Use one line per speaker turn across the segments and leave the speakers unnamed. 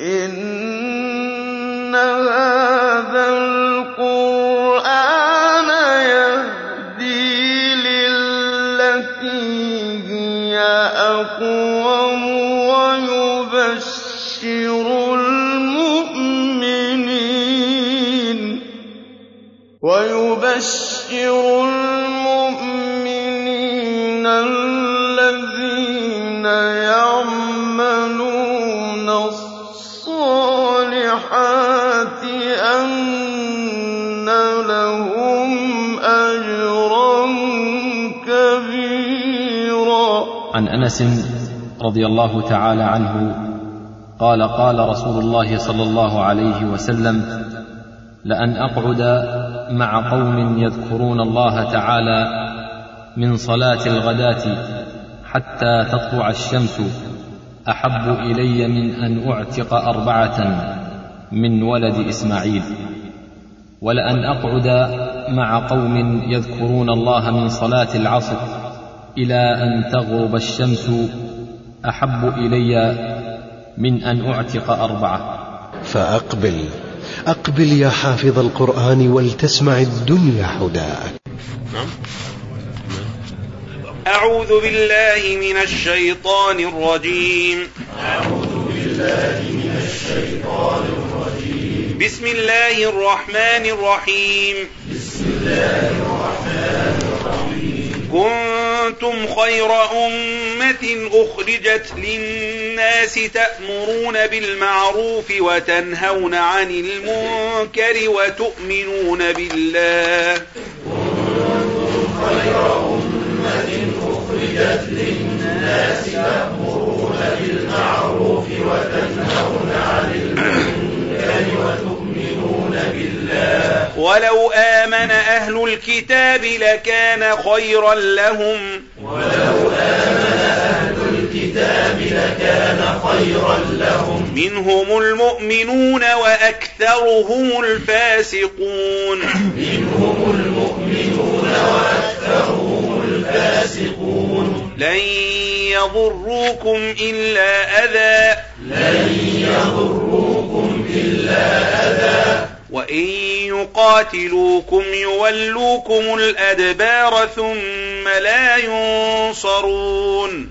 إِنَّ هَٰذَا الْقُرْآنَ يَهْدِي لِلَّتِي هِيَ أَقْوَمُ وَيُبَشِّرُ الْمُؤْمِنِينَ الَّذِينَ يَعْمَلُونَ الصَّالِحَاتِ أَنَّ لَهُمْ أَجْرًا كَبِيرًا
عن انس رضي الله تعالى عنه قال قال رسول الله صلى الله عليه وسلم لان اقعد مع قوم يذكرون الله تعالى من صلاه الغداه حتى تطلع الشمس احب الي من ان اعتق اربعه من ولد اسماعيل ولان اقعد مع قوم يذكرون الله من صلاه العصر الى ان تغرب الشمس احب الي من ان اعتق اربعه
فأقبل أقبل يا حافظ القرآن ولتسمع الدنيا حداك
أعوذ بالله من الشيطان الرجيم بسم الله الرحمن الرحيم كنتم خير أمة أخرجت للناس تأمرون بالمعروف وتنهون عن المنكر وتؤمنون بالله ولو آمن أهل الكتاب لكان خيرا لهم منهم المؤمنون وأكثرهم الفاسقون لن يضروكم إلا أذى وإن يقاتلوكم يولوكم الأدبار ثم لا ينصرون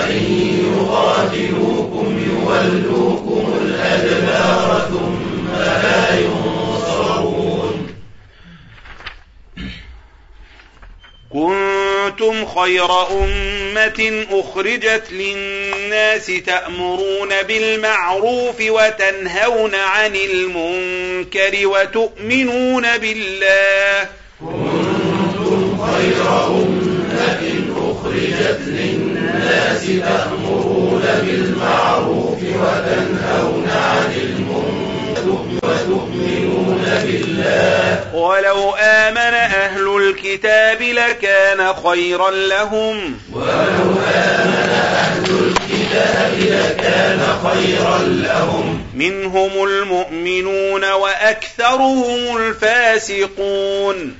كنتم خير أمة أخرجت للناس تأمرون بالمعروف وتنهون عن المنكر وتؤمنون بالله ولو آمن أهل الكتاب لكان خيرا لهم منهم المؤمنون وأكثرهم الفاسقون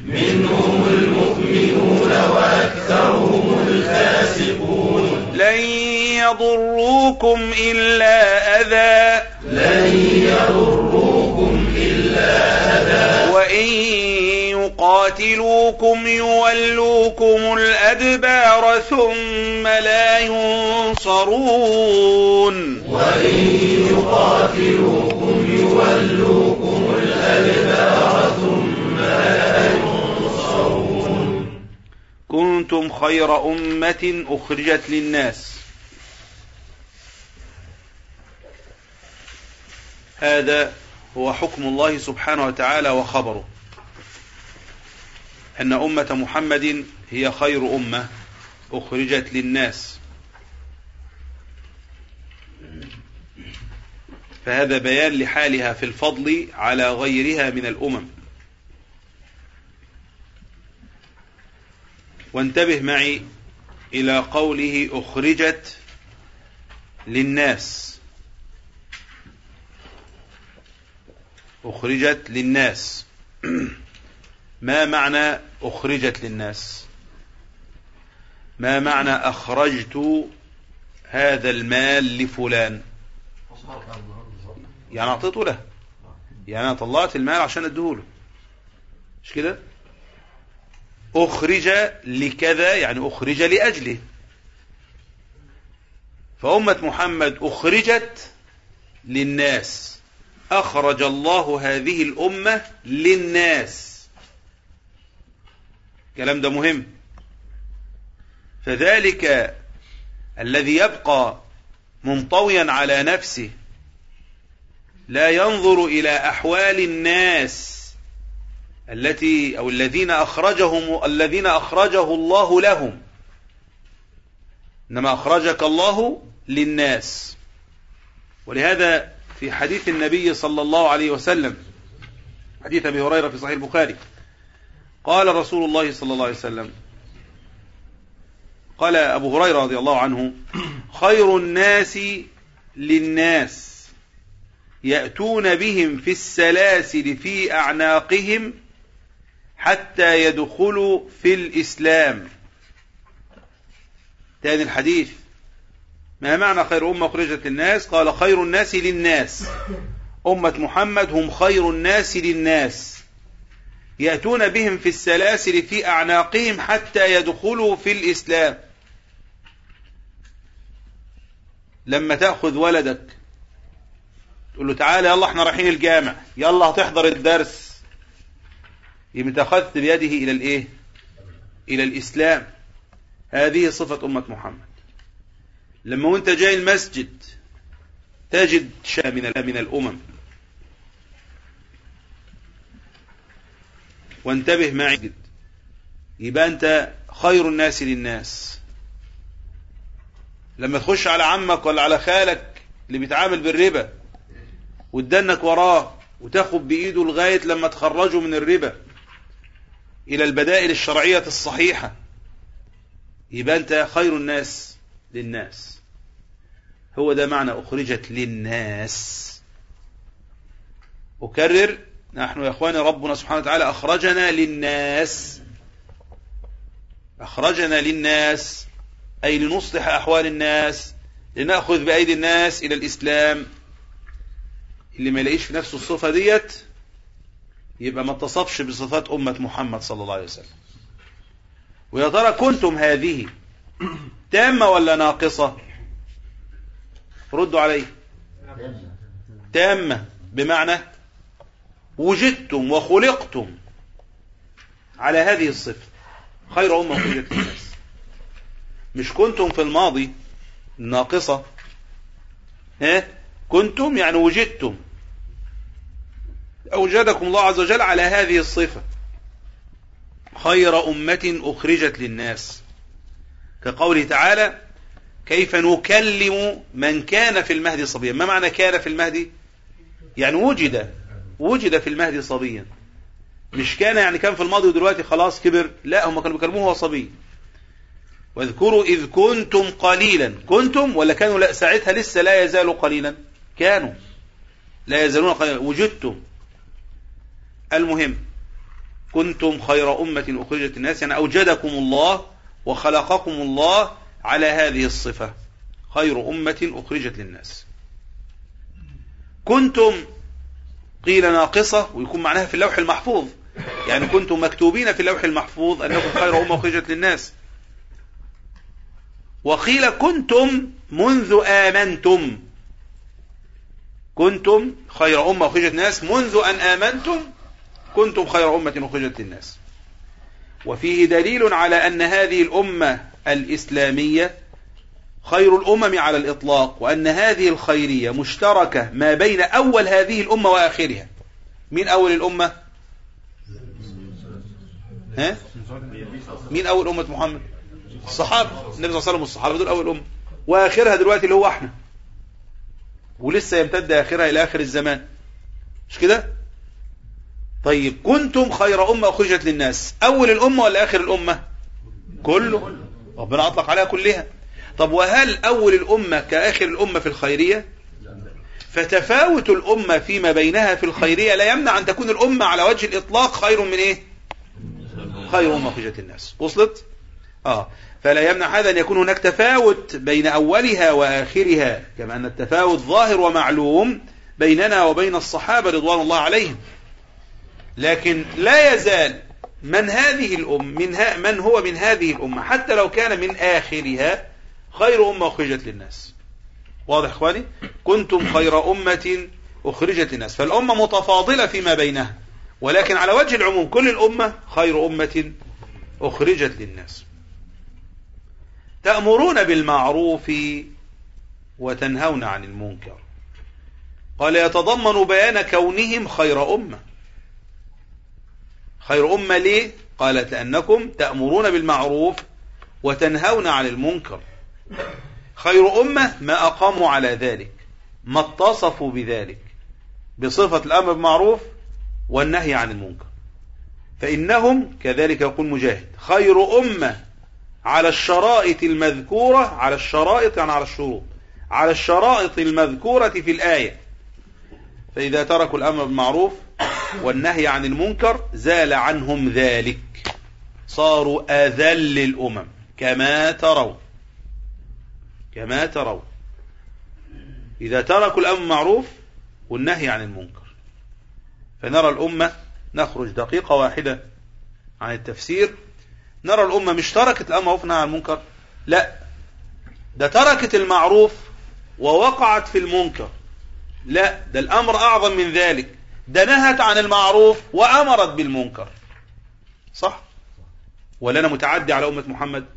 لن يضروكم إلا أذى وإن يقاتلوكم يولوكم الأدبار ثم لا ينصرون كنتم خير أمة أخرجت للناس هذا هو حكم الله سبحانه وتعالى وخبره أن أمة محمد هي خير أمة أخرجت للناس فهذا بيان لحالها في الفضل على غيرها من الأمم وانتبه معي إلى قوله أخرجت للناس أخرجت للناس ما معنى أخرجت للناس ما معنى أخرجت هذا المال لفلان يعني اعطيته له يعني انا طلعت المال عشان اديهوله مش كده اخرج لكذا يعني اخرج لاجله فأمة محمد أخرجت للناس أخرج الله هذه الأمة للناس الكلام ده مهم فذلك الذي يبقى منطويا على نفسه لا ينظر إلى أحوال الناس التي أو الذين أخرجهم الذين أخرجه الله لهم إنما أخرجك الله للناس ولهذا في حديث النبي صلى الله عليه وسلم حديث أبي هريرة في صحيح البخاري قال رسول الله صلى الله عليه وسلم قال أبو هريرة رضي الله عنه خير الناس للناس يأتون بهم في السلاسل في أعناقهم حتى يدخلوا في الإسلام تاني الحديث ما معنى خير أمة أخرجت للناس قال خير الناس للناس أمة محمد هم خير الناس للناس يأتون بهم في السلاسل في أعناقهم حتى يدخلوا في الإسلام لما تأخذ ولدك تقول له تعالى يلا احنا رايحين الجامع يلا هتحضر الدرس يبقى أخذت بيده إلى الإيه إلى الإسلام هذه صفة أمة محمد لما وانت جاي المسجد تجد شيء من من الأمم وانتبه معي يبقى أنت خير الناس للناس لما تخش على عمك ولا على خالك اللي بيتعامل بالربا وتدنك وراه وتاخد بإيده لغاية لما تخرجه من الربا إلى البدائل الشرعية الصحيحة يبقى أنت خير الناس للناس هو ده معنى أخرجت للناس أكرر نحن يا أخواني ربنا سبحانه وتعالى أخرجنا للناس أخرجنا للناس أي لنصلح أحوال الناس لنأخذ بأيدي الناس إلى الإسلام اللي ما يلاقيش في نفسه الصفة ديت يبقى ما اتصفش بصفات أمة محمد صلى الله عليه وسلم ويا ترى كنتم هذه تامة ولا ناقصة ردوا علي تامة بمعنى وجدتم وخلقتم على هذه الصفة خير أمة أخرجت للناس مش كنتم في الماضي ناقصة ها كنتم يعني وجدتم أوجدكم الله عز وجل على هذه الصفة خير أمة أخرجت للناس كقوله تعالى كيف نكلم من كان في المهد صبيا ما معنى كان في المهد يعني وجد وجد في المهد صبيا مش كان يعني كان في الماضي ودلوقتي خلاص كبر لا هم كانوا بيكلموه هو صبي واذكروا إذ كنتم قليلا كنتم ولا كانوا لا ساعتها لسه لا يزالوا قليلا كانوا لا يزالون قليلا وجدتم المهم كنتم خير أمة أخرجت الناس يعني أوجدكم الله وخلقكم الله على هذه الصفة خير أمة أخرجت للناس كنتم قيل ناقصة ويكون معناها في اللوح المحفوظ يعني كنتم مكتوبين في اللوح المحفوظ أنكم خير أمة أخرجت للناس وقيل كنتم منذ آمنتم كنتم خير أمة أخرجت للناس منذ أن آمنتم كنتم خير أمة أخرجت للناس وفيه دليل على أن هذه الأمة الإسلامية خير الأمم على الإطلاق وأن هذه الخيرية مشتركة ما بين أول هذه الأمة وآخرها مين أول الأمة ها؟ مين أول أمة محمد الصحابة النبي صلى الله عليه وسلم والصحابة دول أول أمة وآخرها دلوقتي اللي هو احنا ولسه يمتد آخرها إلى آخر الزمان مش كده طيب كنتم خير أمة أخرجت للناس أول الأمة ولا آخر الأمة كله ربنا أطلق عليها كلها طب وهل أول الأمة كآخر الأمة في الخيرية فتفاوت الأمة فيما بينها في الخيرية لا يمنع أن تكون الأمة على وجه الإطلاق خير من إيه خير أمة أخرجت الناس وصلت آه فلا يمنع هذا أن يكون هناك تفاوت بين أولها وآخرها كما أن التفاوت ظاهر ومعلوم بيننا وبين الصحابة رضوان الله عليهم لكن لا يزال من هذه الأم من, ها من هو من هذه الأمة حتى لو كان من آخرها خير أمة أخرجت للناس واضح إخواني كنتم خير أمة أخرجت للناس فالأمة متفاضلة فيما بينها ولكن على وجه العموم كل الأمة خير أمة أخرجت للناس تأمرون بالمعروف وتنهون عن المنكر قال يتضمن بيان كونهم خير أمة خير أمة ليه؟ قالت لأنكم تأمرون بالمعروف وتنهون عن المنكر خير أمة ما أقاموا على ذلك ما اتصفوا بذلك بصفة الأمر بالمعروف والنهي عن المنكر فإنهم كذلك يقول مجاهد خير أمة على الشرائط المذكورة على الشرائط يعني على الشروط على الشرائط المذكورة في الآية فإذا تركوا الأمر بالمعروف والنهي عن المنكر زال عنهم ذلك صاروا أذل الأمم كما ترون كما ترون إذا تركوا الأمر بالمعروف والنهي عن المنكر فنرى الأمة نخرج دقيقة واحدة عن التفسير نرى الأمة مش تركت الأمر بالمعروف والنهي عن المنكر لا ده تركت المعروف ووقعت في المنكر لا ده الأمر أعظم من ذلك ده نهت عن المعروف وأمرت بالمنكر صح ولا أنا متعدي على أمة محمد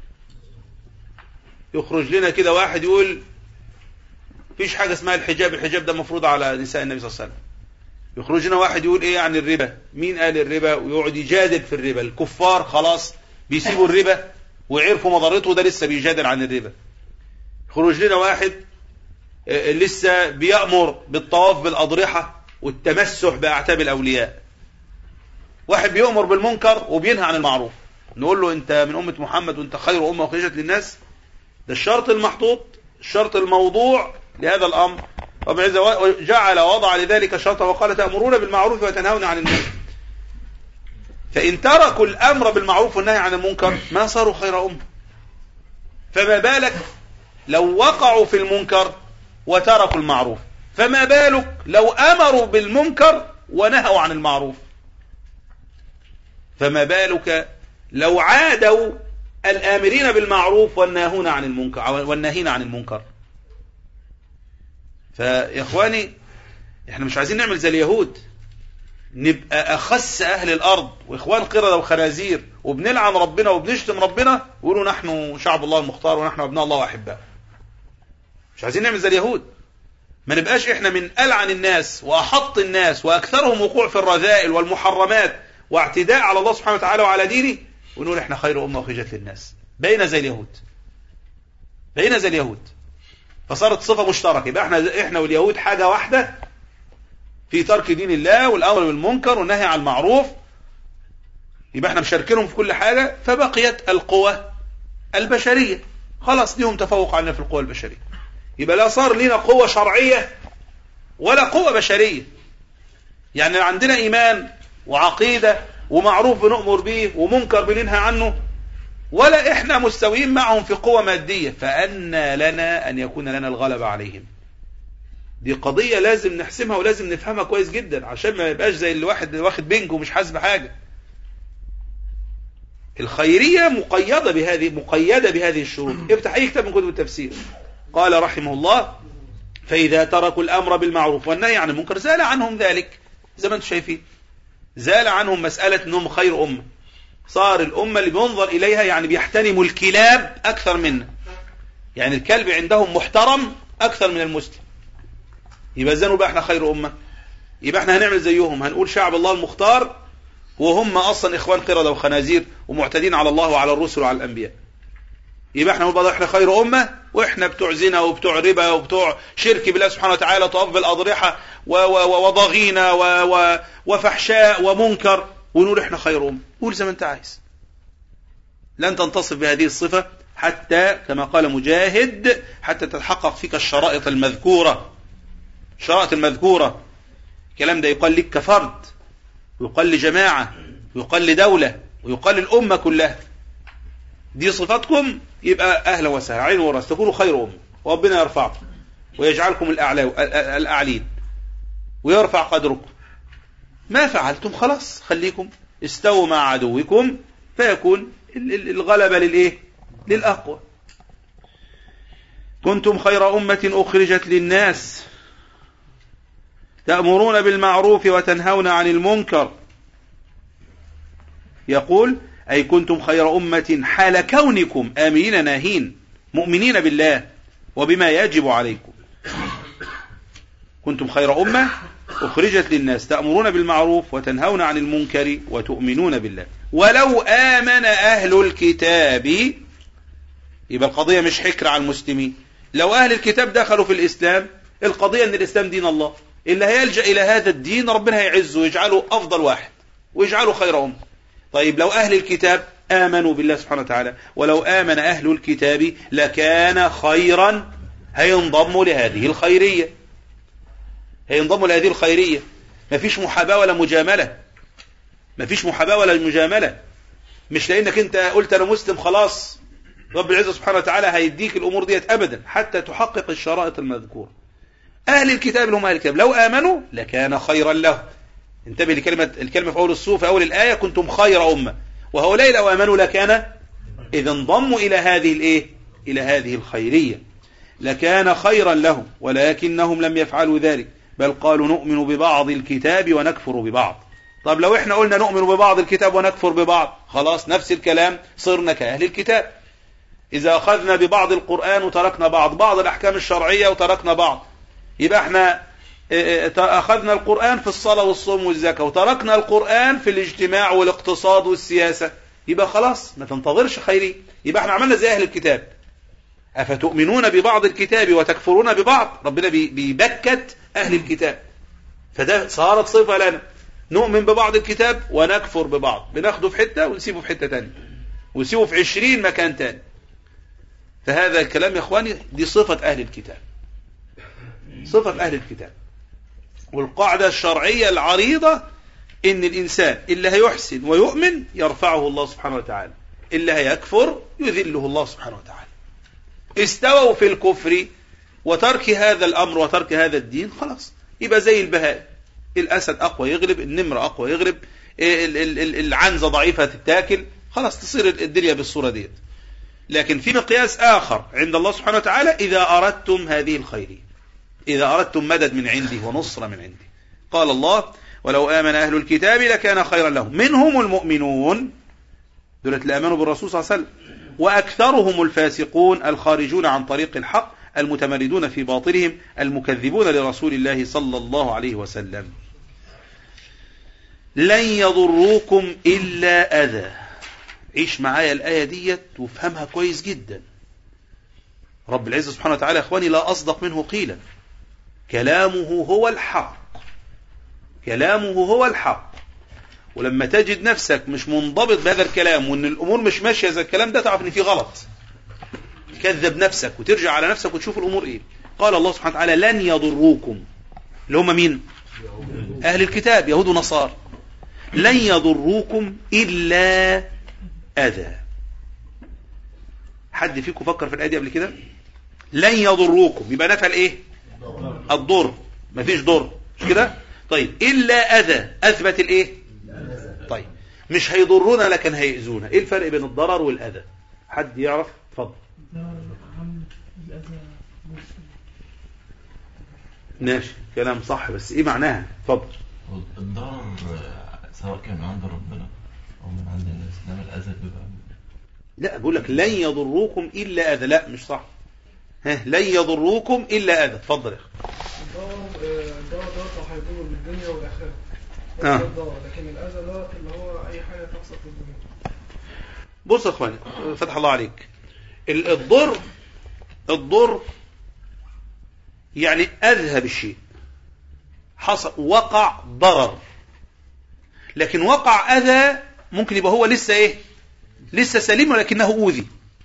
يخرج لنا كده واحد يقول فيش حاجة اسمها الحجاب الحجاب ده مفروض على نساء النبي صلى الله عليه وسلم يخرج لنا واحد يقول ايه عن الربا مين قال الربا ويقعد يجادل في الربا الكفار خلاص بيسيبوا الربا وعرفوا مضرته ده لسه بيجادل عن الربا يخرج لنا واحد لسه بيأمر بالطواف بالأضرحة والتمسح بأعتاب الأولياء واحد بيأمر بالمنكر وبينهى عن المعروف نقول له أنت من أمة محمد وأنت خير أمة أخرجت للناس ده الشرط المحطوط الشرط الموضوع لهذا الأمر رب العزة جعل وضع لذلك شرطا وقال تأمرون بالمعروف وتنهون عن المنكر فإن تركوا الأمر بالمعروف والنهي عن المنكر ما صاروا خير أمة فما بالك لو وقعوا في المنكر وتركوا المعروف فما بالك لو أمروا بالمنكر ونهوا عن المعروف فما بالك لو عادوا الآمرين بالمعروف والناهون عن المنكر والناهين عن المنكر فيا اخواني احنا مش عايزين نعمل زي اليهود نبقى اخس اهل الارض واخوان قردة وخنازير وبنلعن ربنا وبنشتم ربنا ويقولوا نحن شعب الله المختار ونحن ابناء الله واحباء مش عايزين نعمل زي اليهود ما نبقاش احنا من ألعن الناس وأحط الناس وأكثرهم وقوع في الرذائل والمحرمات واعتداء على الله سبحانه وتعالى وعلى دينه ونقول احنا خير أمة أخرجت للناس بقينا زي اليهود بقينا زي اليهود فصارت صفة مشتركة يبقى احنا احنا واليهود حاجة واحدة في ترك دين الله والأمر بالمنكر والنهي عن المعروف يبقى احنا مشاركينهم في كل حاجة فبقيت القوى البشرية خلاص ليهم تفوق علينا في القوى البشرية يبقى لا صار لنا قوة شرعية ولا قوة بشرية يعني عندنا إيمان وعقيدة ومعروف بنؤمر به ومنكر بننهى عنه ولا إحنا مستويين معهم في قوة مادية فأنا لنا أن يكون لنا الغلبة عليهم دي قضية لازم نحسمها ولازم نفهمها كويس جدا عشان ما يبقاش زي اللي واحد واخد بنج ومش حاسب حاجة الخيرية مقيدة بهذه مقيدة بهذه الشروط افتح أي كتاب من كتب التفسير قال رحمه الله فإذا تركوا الأمر بالمعروف والنهي عن المنكر زال عنهم ذلك زي ما انتم شايفين زال عنهم مسألة أنهم خير أمة صار الأمة اللي بينظر إليها يعني بيحترموا الكلاب أكثر منا يعني الكلب عندهم محترم أكثر من المسلم يبقى زانوا بقى احنا خير أمة يبقى احنا هنعمل زيهم هنقول شعب الله المختار وهم أصلا إخوان قردة وخنازير ومعتدين على الله وعلى الرسل وعلى الأنبياء يبقى احنا نقول احنا خير أمة واحنا بتوع زنا وبتوع ربا وبتوع شرك بالله سبحانه وتعالى طواف بالأضرحة وضغينة وفحشاء ومنكر ونقول احنا خير أمة قول زي ما انت عايز لن تنتصف بهذه الصفة حتى كما قال مجاهد حتى تتحقق فيك الشرائط المذكورة الشرائط المذكورة الكلام ده يقال لك كفرد ويقال لجماعة ويقال لدولة ويقال للأمة كلها دي صفاتكم يبقى أهلا وسهلا عين وراس تكونوا خير أمة وربنا يرفعكم ويجعلكم الأعلى الأعلين ويرفع قدركم ما فعلتم خلاص خليكم استووا مع عدوكم فيكون ال- ال- الغلبة للإيه للأقوى كنتم خير أمة أخرجت للناس تأمرون بالمعروف وتنهون عن المنكر يقول أي كنتم خير أمة حال كونكم آمنين ناهين مؤمنين بالله وبما يجب عليكم كنتم خير أمة أخرجت للناس تأمرون بالمعروف وتنهون عن المنكر وتؤمنون بالله ولو آمن أهل الكتاب يبقى القضية مش حكر على المسلمين لو أهل الكتاب دخلوا في الإسلام القضية أن الإسلام دين الله اللي هيلجأ إلى هذا الدين ربنا هيعزه ويجعله أفضل واحد ويجعله خير أمة طيب لو أهل الكتاب آمنوا بالله سبحانه وتعالى ولو آمن أهل الكتاب لكان خيرا هينضموا لهذه الخيرية هينضموا لهذه الخيرية مفيش محاباة ولا مجاملة مفيش محاباة ولا مجاملة مش لأنك أنت قلت أنا مسلم خلاص رب العزة سبحانه وتعالى هيديك الأمور ديت أبدا حتى تحقق الشرائط المذكورة أهل الكتاب اللي هم أهل الكتاب لو آمنوا لكان خيرا لهم انتبه لكلمة الكلمة في أول السورة في أول الآية كنتم خير أمة وهؤلاء لو آمنوا لكان إذا انضموا إلى هذه الإيه إلى هذه الخيرية لكان خيرا لهم ولكنهم لم يفعلوا ذلك بل قالوا نؤمن ببعض الكتاب ونكفر ببعض طب لو احنا قلنا نؤمن ببعض الكتاب ونكفر ببعض خلاص نفس الكلام صرنا كأهل الكتاب إذا أخذنا ببعض القرآن وتركنا بعض بعض الأحكام الشرعية وتركنا بعض يبقى احنا أخذنا القرآن في الصلاة والصوم والزكاة وتركنا القرآن في الاجتماع والاقتصاد والسياسة يبقى خلاص ما تنتظرش خيري يبقى احنا عملنا زي أهل الكتاب أفتؤمنون ببعض الكتاب وتكفرون ببعض ربنا بيبكت أهل الكتاب فده صارت صفة لنا نؤمن ببعض الكتاب ونكفر ببعض بناخده في حتة ونسيبه في حتة تانية ونسيبه في عشرين مكان تاني فهذا الكلام يا اخواني دي صفة أهل الكتاب صفة أهل الكتاب والقاعدة الشرعية العريضة إن الإنسان اللي هيحسن ويؤمن يرفعه الله سبحانه وتعالى اللي هيكفر يذله الله سبحانه وتعالى استووا في الكفر وترك هذا الأمر وترك هذا الدين خلاص يبقى زي البهائم الأسد أقوى يغلب النمر أقوى يغلب العنزة ضعيفة تتاكل خلاص تصير الدنيا بالصورة ديت لكن في مقياس آخر عند الله سبحانه وتعالى إذا أردتم هذه الخيرية إذا أردتم مدد من عنده ونصر من عنده قال الله ولو آمن أهل الكتاب لكان خيرا لهم منهم المؤمنون دولة اللي آمنوا بالرسول صلى الله عليه وسلم وأكثرهم الفاسقون الخارجون عن طريق الحق المتمردون في باطلهم المكذبون لرسول الله صلى الله عليه وسلم لن يضروكم إلا أذى عيش معايا الآية ديت وافهمها كويس جدا رب العزة سبحانه وتعالى أخواني لا أصدق منه قيلا كلامه هو الحق كلامه هو الحق ولما تجد نفسك مش منضبط بهذا الكلام وان الامور مش ماشيه زي الكلام ده تعرف ان في غلط كذب نفسك وترجع على نفسك وتشوف الامور ايه قال الله سبحانه وتعالى لن يضروكم اللي هم مين اهل الكتاب يهود ونصارى لن يضروكم الا اذى حد فيكم فكر في الايه دي قبل كده لن يضروكم يبقى نفى الايه الضر مفيش ضر مش كده طيب الا اذى اثبت الايه طيب مش هيضرونا لكن هيأذونا ايه الفرق بين الضرر والاذى حد يعرف اتفضل ماشي كلام صح بس ايه معناها اتفضل
الضرر سواء كان عند ربنا او من عند الناس انما الاذى بيبقى
لا بقول لك لن يضروكم الا اذى لا مش صح ها لن يضروكم الا اذى اتفضل يا اخي
الضرر الضرر دوت لو هيضر بالدنيا والاخره
آه.
ده الضرر لكن الاذى دوت اللي هو اي حاجه تحصل في الدنيا
بص يا اخواني فتح الله عليك ال- الضر الضر يعني اذهب الشيء حصل وقع ضرر لكن وقع اذى ممكن يبقى هو لسه ايه لسه سليم ولكنه اوذي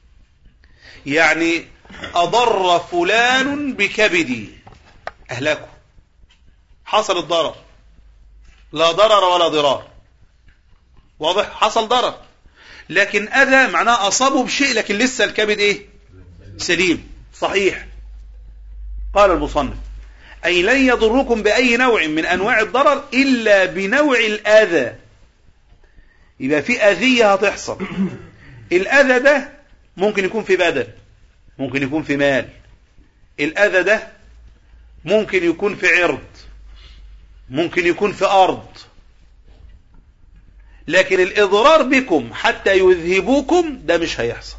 يعني اضر فلان بكبدي اهلكه حصل الضرر لا ضرر ولا ضرار واضح حصل ضرر لكن أذى معناه أصابه بشيء لكن لسه الكبد إيه سليم صحيح قال المصنف أي لن يضركم بأي نوع من أنواع الضرر إلا بنوع الأذى يبقى في أذية هتحصل الأذى ده ممكن يكون في بدن ممكن يكون في مال الأذى ده ممكن يكون في عرض ممكن يكون في أرض لكن الإضرار بكم حتى يذهبوكم ده مش هيحصل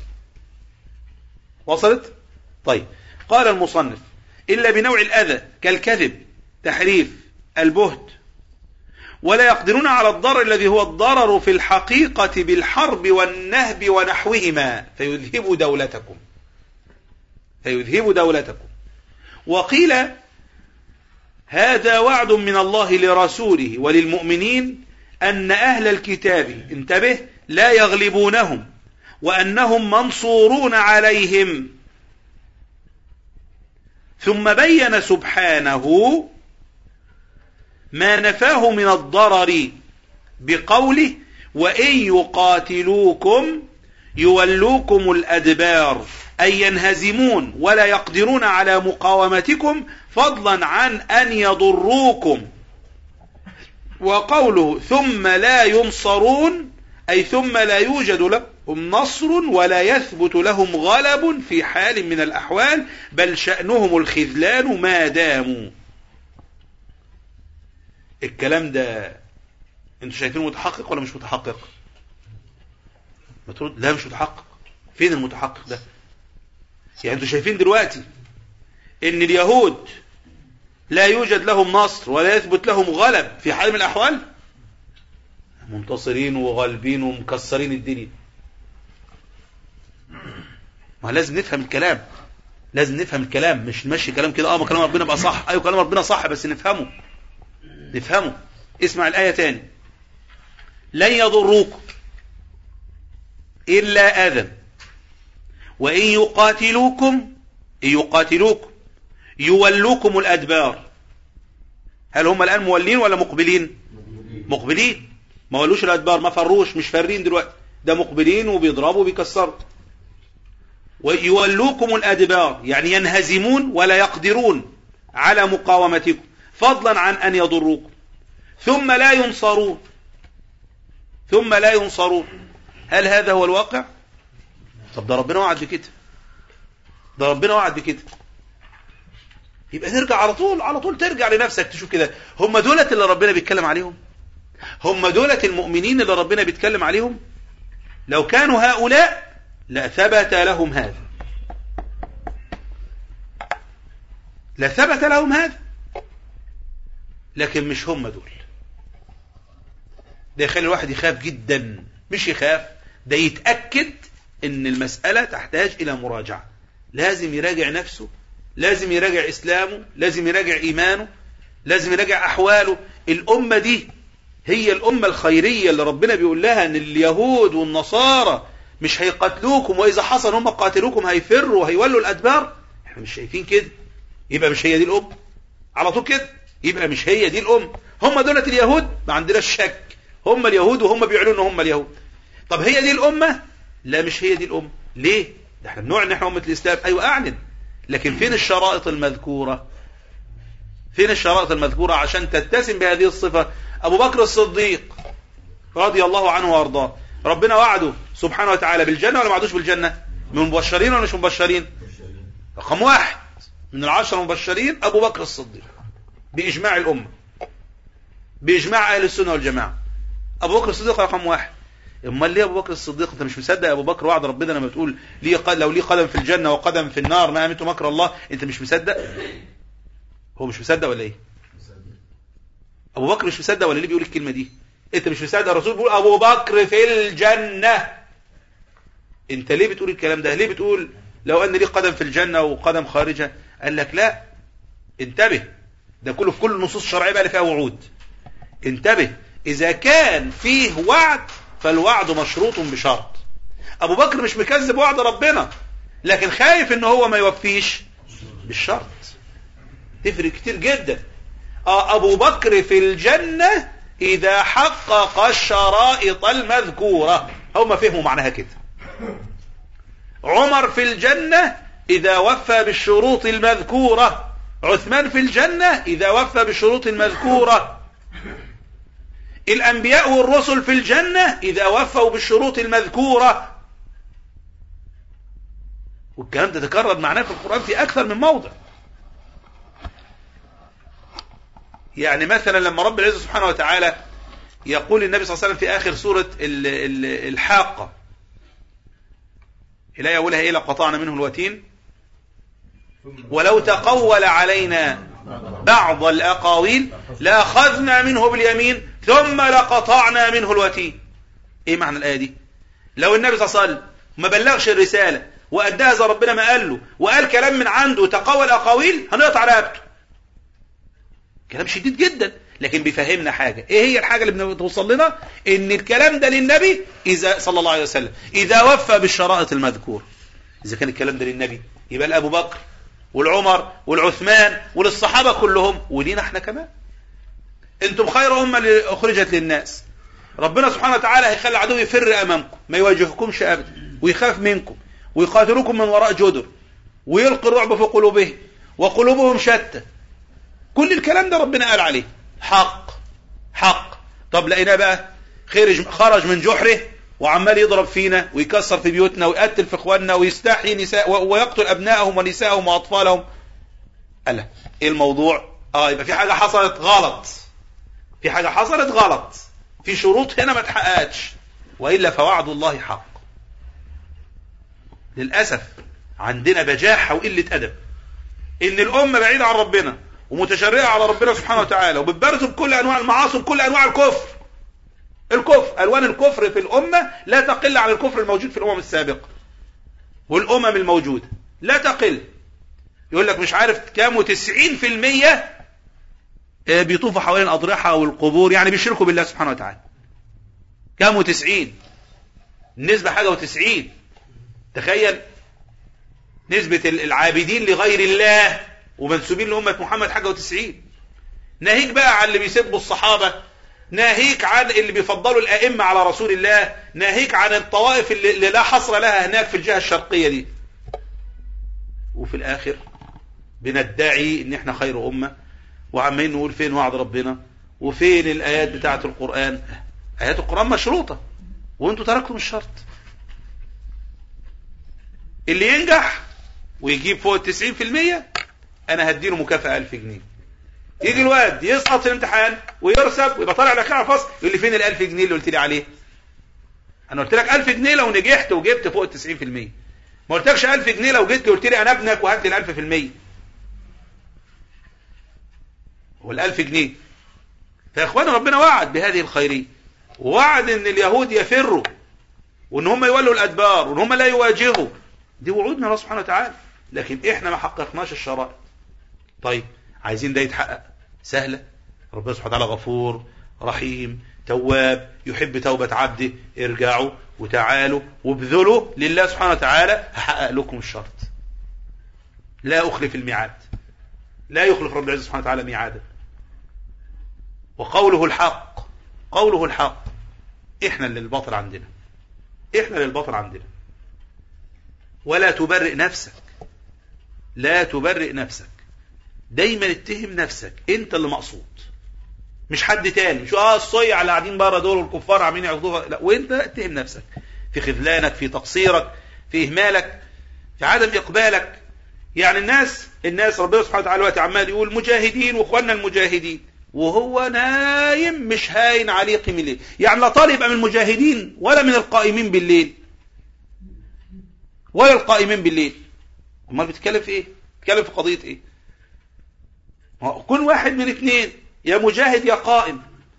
وصلت؟ طيب قال المصنف إلا بنوع الأذى كالكذب تحريف البهت ولا يقدرون على الضرر الذي هو الضرر في الحقيقة بالحرب والنهب ونحوهما فيذهب دولتكم فيذهب دولتكم وقيل هذا وعد من الله لرسوله وللمؤمنين أن أهل الكتاب انتبه لا يغلبونهم وأنهم منصورون عليهم ثم بين سبحانه ما نفاه من الضرر بقوله وإن يقاتلوكم يولوكم الأدبار أي ينهزمون ولا يقدرون على مقاومتكم فضلا عن أن يضروكم وقوله ثم لا ينصرون أي ثم لا يوجد لهم نصر ولا يثبت لهم غلب في حال من الأحوال بل شأنهم الخذلان ما داموا الكلام ده انتوا شايفينه متحقق ولا مش متحقق ما ترد لا مش متحقق فين المتحقق ده يعني انتوا شايفين دلوقتي ان اليهود لا يوجد لهم نصر ولا يثبت لهم غلب في حال من الاحوال منتصرين وغالبين ومكسرين الدنيا ما لازم نفهم الكلام لازم نفهم الكلام مش نمشي كلام كده اه ما كلام ربنا بقى صح ايوه كلام ربنا صح بس نفهمه نفهمه اسمع الآية تاني لن يضروكم إلا أذى وإن يقاتلوكم إن يقاتلوكم يولوكم الأدبار هل هم الآن مولين ولا مقبلين مقبلين ما ولوش الأدبار ما فروش مش فارين دلوقتي ده مقبلين وبيضربوا وبيكسروا ويولوكم الأدبار يعني ينهزمون ولا يقدرون على مقاومتكم فضلا عن أن يضروكم ثم لا ينصرون ثم لا ينصرون هل هذا هو الواقع طب ده ربنا وعد بكده ده ربنا وعد بكده يبقى نرجع على طول على طول ترجع لنفسك تشوف كده هم دولة اللي ربنا بيتكلم عليهم هم دولة المؤمنين اللي ربنا بيتكلم عليهم لو كانوا هؤلاء لثبت لهم هذا لثبت لهم هذا لكن مش هم دول ده يخلي الواحد يخاف جدا مش يخاف ده يتأكد ان المسألة تحتاج الى مراجعة لازم يراجع نفسه لازم يراجع اسلامه لازم يراجع ايمانه لازم يراجع احواله الامة دي هي الامة الخيرية اللي ربنا بيقول لها ان اليهود والنصارى مش هيقتلوكم واذا حصل هم قاتلوكم هيفروا وهيولوا الادبار احنا مش شايفين كده يبقى مش هي دي الام على طول كده يبقى مش هي دي الام هم دولة اليهود ما عندناش شك هم اليهود وهم بيعلنوا ان هم اليهود طب هي دي الامة لا مش هي دي الامة ليه ده احنا بنوع ان احنا امة الاسلام ايوه اعلن لكن فين الشرائط المذكورة فين الشرائط المذكورة عشان تتسم بهذه الصفة ابو بكر الصديق رضي الله عنه وارضاه ربنا وعده سبحانه وتعالى بالجنة ولا ما وعدوش بالجنة من مبشرين ولا مش مبشرين رقم واحد من العشر المبشرين ابو بكر الصديق باجماع الامه باجماع اهل السنه والجماعه ابو بكر الصديق رقم واحد امال ليه ابو بكر الصديق انت مش مصدق يا ابو بكر وعد ربنا لما بتقول ليه قد لو ليه قدم في الجنه وقدم في النار ما امنت مكر الله انت مش مصدق هو مش مصدق ولا ايه ابو بكر مش مصدق ولا ليه بيقول الكلمه دي انت مش مصدق الرسول بيقول ابو بكر في الجنه انت ليه بتقول الكلام ده ليه بتقول لو ان ليه قدم في الجنه وقدم خارجها قال لك لا انتبه ده كله في كل النصوص الشرعيه بقى اللي فيها وعود انتبه اذا كان فيه وعد فالوعد مشروط بشرط ابو بكر مش مكذب وعد ربنا لكن خايف ان هو ما يوفيش بالشرط تفرق كتير جدا اه ابو بكر في الجنة اذا حقق الشرائط المذكورة هم فهموا معناها كده عمر في الجنة اذا وفى بالشروط المذكورة عثمان في الجنة إذا وفى بالشروط المذكورة الأنبياء والرسل في الجنة إذا وفوا بالشروط المذكورة والكلام ده تكرر معناه في القرآن في أكثر من موضع يعني مثلا لما رب العزة سبحانه وتعالى يقول النبي صلى الله عليه وسلم في آخر سورة ال- ال- الحاقة الآية أولها إيه لقطعنا منه الوتين ولو تقول علينا بعض الأقاويل لأخذنا منه باليمين ثم لقطعنا منه الوتين إيه معنى الآية دي لو النبي صلى الله عليه وسلم ما بلغش الرسالة وأداها زي ربنا ما قال له وقال كلام من عنده تقول أقاويل هنقطع رقبته كلام شديد جدا لكن بيفهمنا حاجة ايه هي الحاجة اللي بتوصل لنا ان الكلام ده للنبي اذا صلى الله عليه وسلم اذا وفى بالشرائط المذكورة اذا كان الكلام ده للنبي يبقى لابو بكر والعمر والعثمان وللصحابة كلهم ولينا احنا كمان انتم خير امة اللي اخرجت للناس ربنا سبحانه وتعالى هيخلي العدو يفر امامكم ما يواجهكمش ابدا ويخاف منكم ويقاتلوكم من وراء جدر ويلقي الرعب في قلوبهم وقلوبهم شتى كل الكلام ده ربنا قال عليه حق حق طب لقيناه بقى خرج خرج من جحره وعمال يضرب فينا ويكسر في بيوتنا ويقتل في اخواننا ويستحيي نساء و- ويقتل ابنائهم ونسائهم واطفالهم قال ايه الموضوع اه يبقى في حاجه حصلت غلط في حاجه حصلت غلط في شروط هنا ما اتحققتش والا فوعد الله حق للاسف عندنا بجاحه وقله ادب ان الامه بعيده عن ربنا ومتشرعه على ربنا سبحانه وتعالى وبتبرز بكل انواع المعاصي وبكل انواع الكفر الكفر الوان الكفر في الامه لا تقل عن الكفر الموجود في الامم السابقه والامم الموجوده لا تقل يقول لك مش عارف كام وتسعين في المية آه، بيطوفوا حوالين الأضرحة والقبور يعني بيشركوا بالله سبحانه وتعالى كام وتسعين النسبة حاجة وتسعين تخيل نسبة العابدين لغير الله ومنسوبين لأمة محمد حاجة وتسعين ناهيك بقى عن اللي بيسبوا الصحابة ناهيك عن اللي بيفضلوا الأئمة على رسول الله ناهيك عن الطوائف اللي اللي لا حصر لها هناك في الجهة الشرقية دي وفي الآخر بندعي ان احنا خير أمة وعمالين نقول فين وعد ربنا وفين الآيات بتاعة القرآن آيات القرآن مشروطة وانتوا تركتم الشرط اللي ينجح ويجيب فوق التسعين في المية انا هديله مكافأة ألف جنيه يجي الواد يسقط في الامتحان ويرسب ويبقى طالع لك على فصل يقول لي فين الألف جنيه اللي قلت لي عليه انا قلت لك ألف جنيه لو نجحت وجبت فوق التسعين في المية ما قلتلكش ألف جنيه لو جيت قلت لي انا ابنك وهات لي الألف في المية والألف جنيه فيا اخوان ربنا وعد بهذه الخيرية ووعد ان اليهود يفروا وان هم يولوا الادبار وان هم لا يواجهوا دي وعود من الله سبحانه وتعالى لكن احنا ما حققناش الشرائط طيب عايزين ده يتحقق سهلة ربنا سبحانه وتعالى غفور رحيم تواب يحب توبة عبده ارجعوا وتعالوا وابذلوا لله سبحانه وتعالى هحقق لكم الشرط لا أخلف الميعاد لا يخلف رب العزة سبحانه وتعالى ميعادا وقوله الحق قوله الحق احنا اللي الباطل عندنا احنا اللي الباطل عندنا ولا تبرئ نفسك لا تبرئ نفسك دايما اتهم نفسك انت اللي مقصود مش حد تاني مش اه الصيع اللي قاعدين بره دول والكفار عاملين يعرضوها لا وانت اتهم نفسك في خذلانك في تقصيرك في اهمالك في عدم اقبالك يعني الناس الناس ربنا سبحانه وتعالى دلوقتي عمال يقول مجاهدين واخواننا المجاهدين وهو نايم مش هاين عليه قيم الليل يعني لا طالب يبقى من المجاهدين ولا من القائمين بالليل ولا القائمين بالليل امال بتتكلم في ايه بتتكلم في قضيه ايه كل واحد من اثنين يا مجاهد يا قائم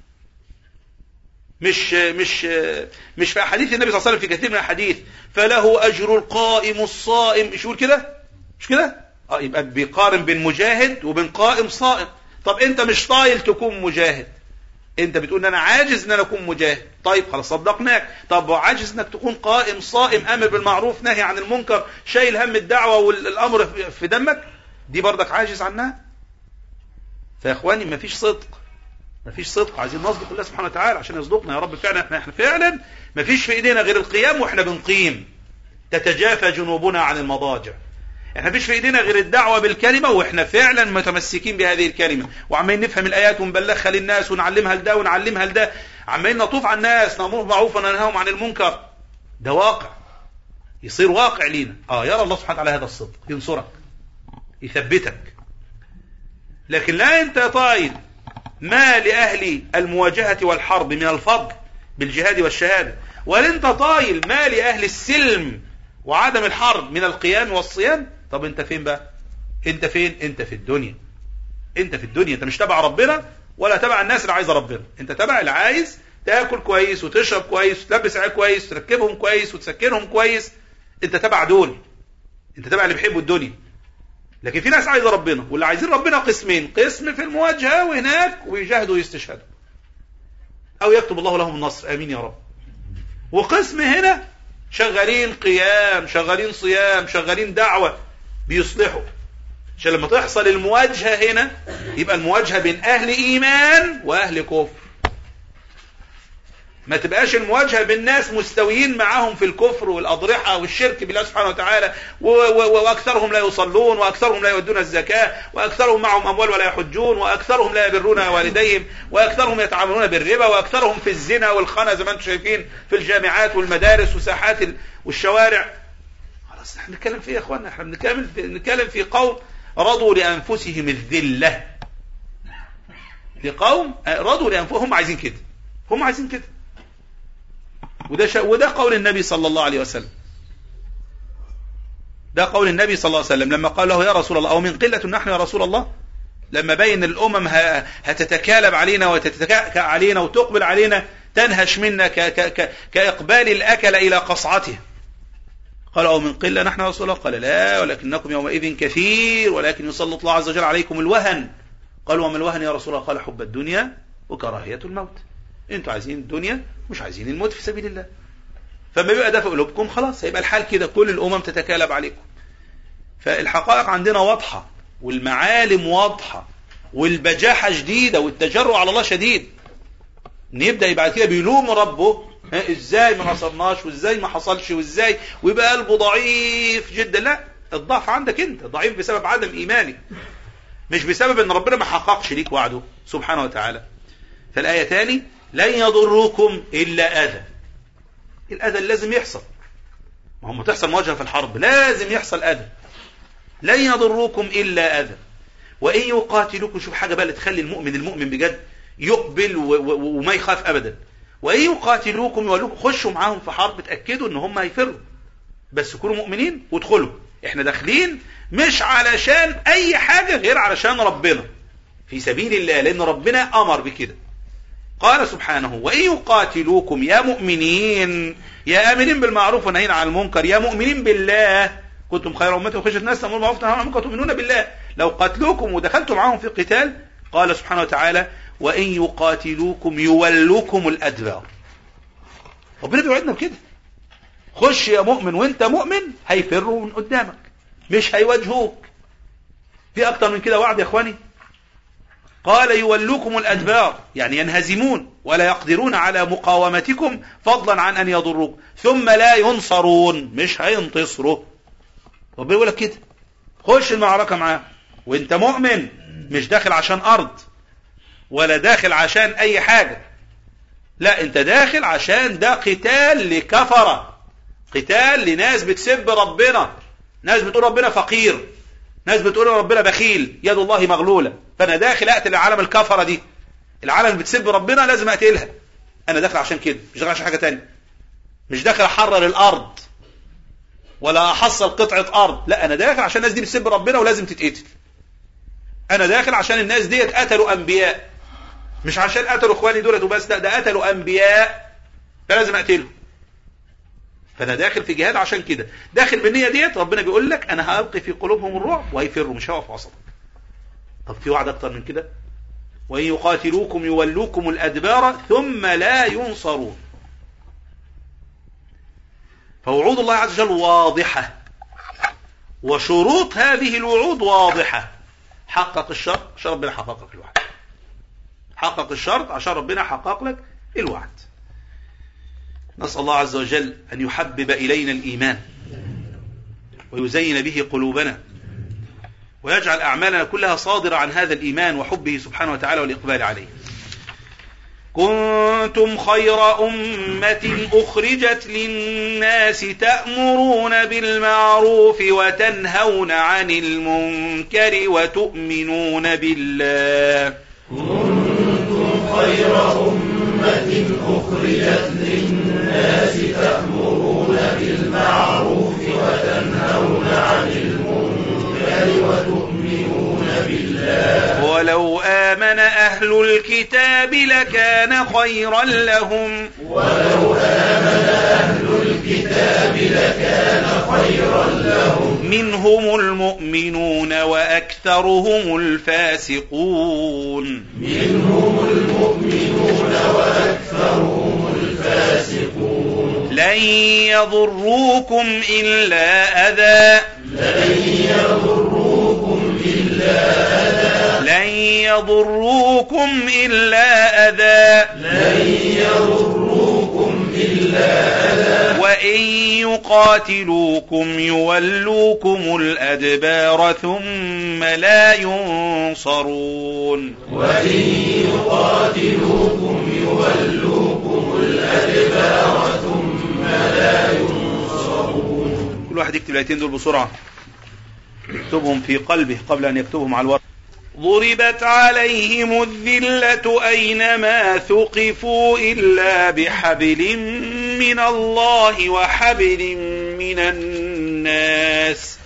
مش مش مش في احاديث النبي صلى الله عليه وسلم في كثير من الاحاديث فله اجر القائم الصائم مش يقول كده مش كده اه يبقى بيقارن بين مجاهد وبين قائم صائم طب انت مش طايل تكون مجاهد انت بتقول ان انا عاجز ان انا اكون مجاهد طيب خلاص صدقناك طب عاجز انك تكون قائم صائم امر بالمعروف نهي عن المنكر شايل هم الدعوه والامر في دمك دي برضك عاجز عنها فيا اخواني مفيش صدق مفيش صدق عايزين نصدق الله سبحانه وتعالى عشان يصدقنا يا رب فعلا احنا احنا فعلا مفيش في ايدينا غير القيام واحنا بنقيم تتجافى جنوبنا عن المضاجع احنا مفيش في ايدينا غير الدعوة بالكلمة واحنا فعلا متمسكين بهذه الكلمة وعمالين نفهم الايات ونبلغها للناس ونعلمها لده ونعلمها لده عمالين نطوف على الناس نامرهم بالمعروف وننهاهم عن المنكر ده واقع يصير واقع لينا اه يرى الله سبحانه وتعالى هذا الصدق ينصرك يثبتك لكن لا انت طايل ما لأهل المواجهة والحرب من الفضل بالجهاد والشهادة ولا انت طايل ما لأهل السلم وعدم الحرب من القيام والصيام طب انت فين بقى انت فين انت في الدنيا انت في الدنيا انت مش تبع ربنا ولا تبع الناس اللي عايزه ربنا انت تبع اللي عايز تاكل كويس وتشرب كويس وتلبس عيال كويس وتركبهم كويس وتسكنهم كويس انت تبع دول انت تبع اللي بيحبوا الدنيا لكن في ناس عايزه ربنا واللي عايزين ربنا قسمين قسم في المواجهه وهناك ويجاهدوا ويستشهدوا او يكتب الله لهم النصر امين يا رب وقسم هنا شغالين قيام شغالين صيام شغالين دعوه بيصلحوا عشان لما تحصل المواجهه هنا يبقى المواجهه بين اهل ايمان واهل كفر ما تبقاش المواجهة بين ناس مستويين معاهم في الكفر والأضرحة والشرك بالله سبحانه وتعالى و و وأكثرهم لا يصلون وأكثرهم لا يؤدون الزكاة وأكثرهم معهم أموال ولا يحجون وأكثرهم لا يبرون والديهم وأكثرهم يتعاملون بالربا وأكثرهم في الزنا والخنا زي ما أنتم شايفين في الجامعات والمدارس وساحات ال- والشوارع خلاص احنا بنتكلم في ايه يا اخوانا احنا بنتكلم بنتكلم في قوم رضوا لأنفسهم الذلة في قوم رضوا لأنفسهم هم عايزين كده هم عايزين كده وده شا... وده قول النبي صلى الله عليه وسلم ده قول النبي صلى الله عليه وسلم لما قال له يا رسول الله أو من قلة نحن يا رسول الله لما بين الأمم ه... هتتكالب علينا وتتكأ علينا وتقبل علينا تنهش منا ك... ك... ك... كإقبال الأكل إلى قصعته قال أو من قلة نحن يا رسول الله قال لا ولكنكم يومئذ كثير ولكن يسلط الله عز وجل عليكم الوهن قال وما الوهن يا رسول الله قال حب الدنيا وكراهية الموت انتوا عايزين الدنيا مش عايزين الموت في سبيل الله فما بيبقى ده في قلوبكم خلاص هيبقى الحال كده كل الامم تتكالب عليكم فالحقائق عندنا واضحه والمعالم واضحه والبجاحه شديده والتجرؤ على الله شديد نبدا يبقى كده بيلوم ربه ها ازاي ما نصرناش وازاي ما حصلش وازاي ويبقى قلبه ضعيف جدا لا الضعف عندك انت ضعيف بسبب عدم ايمانك مش بسبب ان ربنا ما حققش ليك وعده سبحانه وتعالى فالايه تاني لن يضروكم إلا أذى الأذى اللي لازم يحصل ما هم تحصل مواجهة في الحرب لازم يحصل أذى لن يضروكم إلا أذى وإن يقاتلوكم شوف حاجة بقى اللي تخلي المؤمن المؤمن بجد يقبل و- و- وما يخاف أبدا وإن يقاتلوكم يولوكم خشوا معاهم في حرب تأكدوا إن هم هيفروا بس كونوا مؤمنين وادخلوا احنا داخلين مش علشان أي حاجة غير علشان ربنا في سبيل الله لأن ربنا أمر بكده قال سبحانه وإن يقاتلوكم يا مؤمنين يا آمنين بالمعروف ونهين عن المنكر يا مؤمنين بالله كنتم خير أمة وخشت الناس تأمرون بالمعروف وتنهون عن المنكر تؤمنون بالله لو قاتلوكم ودخلتم معاهم في قتال قال سبحانه وتعالى وإن يقاتلوكم يولوكم الأدبار ربنا بيوعدنا بكده خش يا مؤمن وانت مؤمن هيفروا من قدامك مش هيواجهوك في اكتر من كده وعد يا اخواني قال يولوكم الأدبار يعني ينهزمون ولا يقدرون على مقاومتكم فضلا عن أن يضروكم ثم لا ينصرون مش هينتصروا ربنا يقول لك كده خش المعركة معاه وانت مؤمن مش داخل عشان أرض ولا داخل عشان أي حاجة لا انت داخل عشان ده قتال لكفرة قتال لناس بتسب ربنا ناس بتقول ربنا فقير ناس بتقول ربنا بخيل يد الله مغلولة فانا داخل اقتل العالم الكفرة دي العالم اللي بتسب ربنا لازم اقتلها انا داخل عشان كده مش داخل عشان حاجة تانية مش داخل احرر الارض ولا احصل قطعة ارض لا انا داخل عشان الناس دي بتسب ربنا ولازم تتقتل انا داخل عشان الناس ديت قتلوا انبياء مش عشان قتلوا اخواني دولت وبس لا ده قتلوا انبياء فلازم اقتلهم فانا داخل في جهاد عشان كده داخل بالنيه ديت ربنا بيقول لك انا هلقي في قلوبهم الرعب وهيفروا مش هقف وسطك طب في وعد اكتر من كده وان يقاتلوكم يولوكم الادبار ثم لا ينصرون فوعود الله عز وجل واضحه وشروط هذه الوعود واضحه حقق الشرط عشان ربنا حقق لك الوعد حقق الشرط عشان ربنا حقق لك الوعد نسأل الله عز وجل أن يحبب إلينا الإيمان ويزين به قلوبنا ويجعل أعمالنا كلها صادرة عن هذا الإيمان وحبه سبحانه وتعالى والإقبال عليه كنتم خير أمة أخرجت للناس تأمرون بالمعروف وتنهون عن المنكر وتؤمنون بالله ولو آمن أهل الكتاب لكان خيرا لهم منهم المؤمنون وأكثرهم الفاسقون لن يضروكم إلا أذى لن يضروكم إلا أذى وإن يقاتلوكم يولوكم الأدبار ثم لا ينصرون كل واحد يكتب الآيتين دول بسرعة يكتبهم في قلبه قبل أن يكتبهم على الورق ضربت عليهم الذلة أينما ثقفوا إلا بحبل من الله وحبل من الناس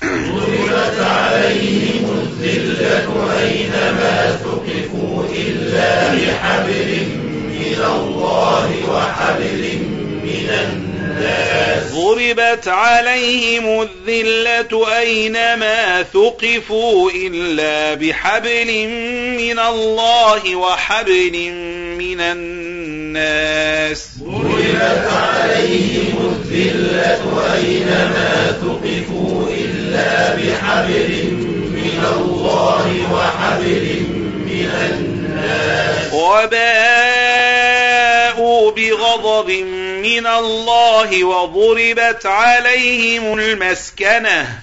ضربت عليهم الذلة أينما ثقفوا إلا بحبل من الله وحبل من الناس وباءوا بغضب من الله وضربت عليهم المسكنة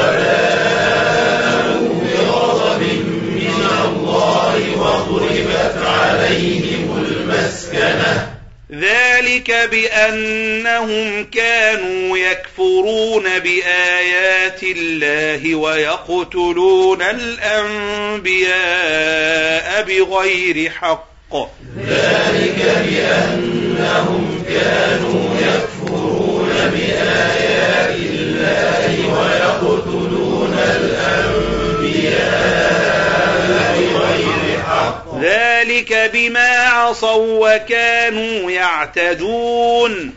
ذلك بأنهم كانوا يكفرون بآيات الله ويقتلون الأنبياء بغير حق ذلك بما عصوا وكانوا يعتدون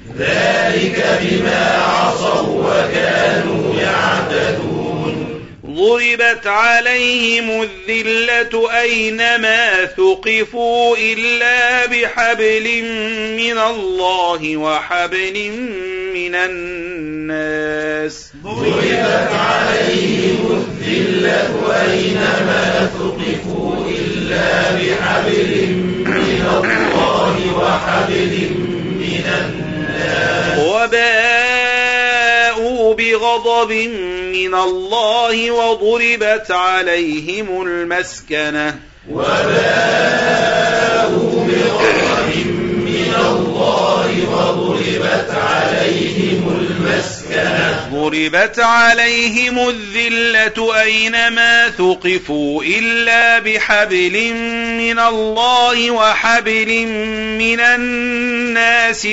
ضربت عليهم الذلة أينما ثقفوا إلا بحبل من الله وحبل من الناس وباءوا بغضب من الله وضربت عليهم المسكنة ضربت عليهم الذلة أينما ثقفوا إلا بحبل من الله وحبل من الناس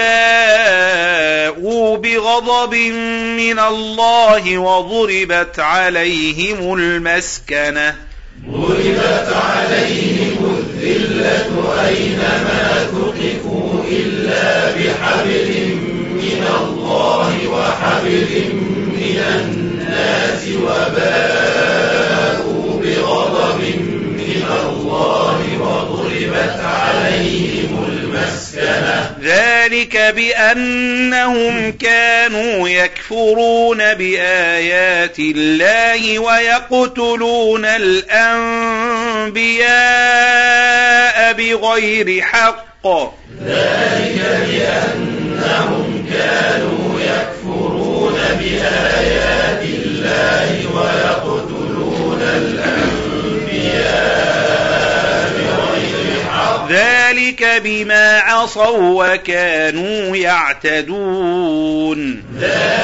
وباءوا بغضب من الله وضربت عليهم المسكنة ذلك بأنهم كانوا يكفرون بآيات الله ويقتلون الأنبياء بغير حق ذلك بما عصوا وكانوا يعتدون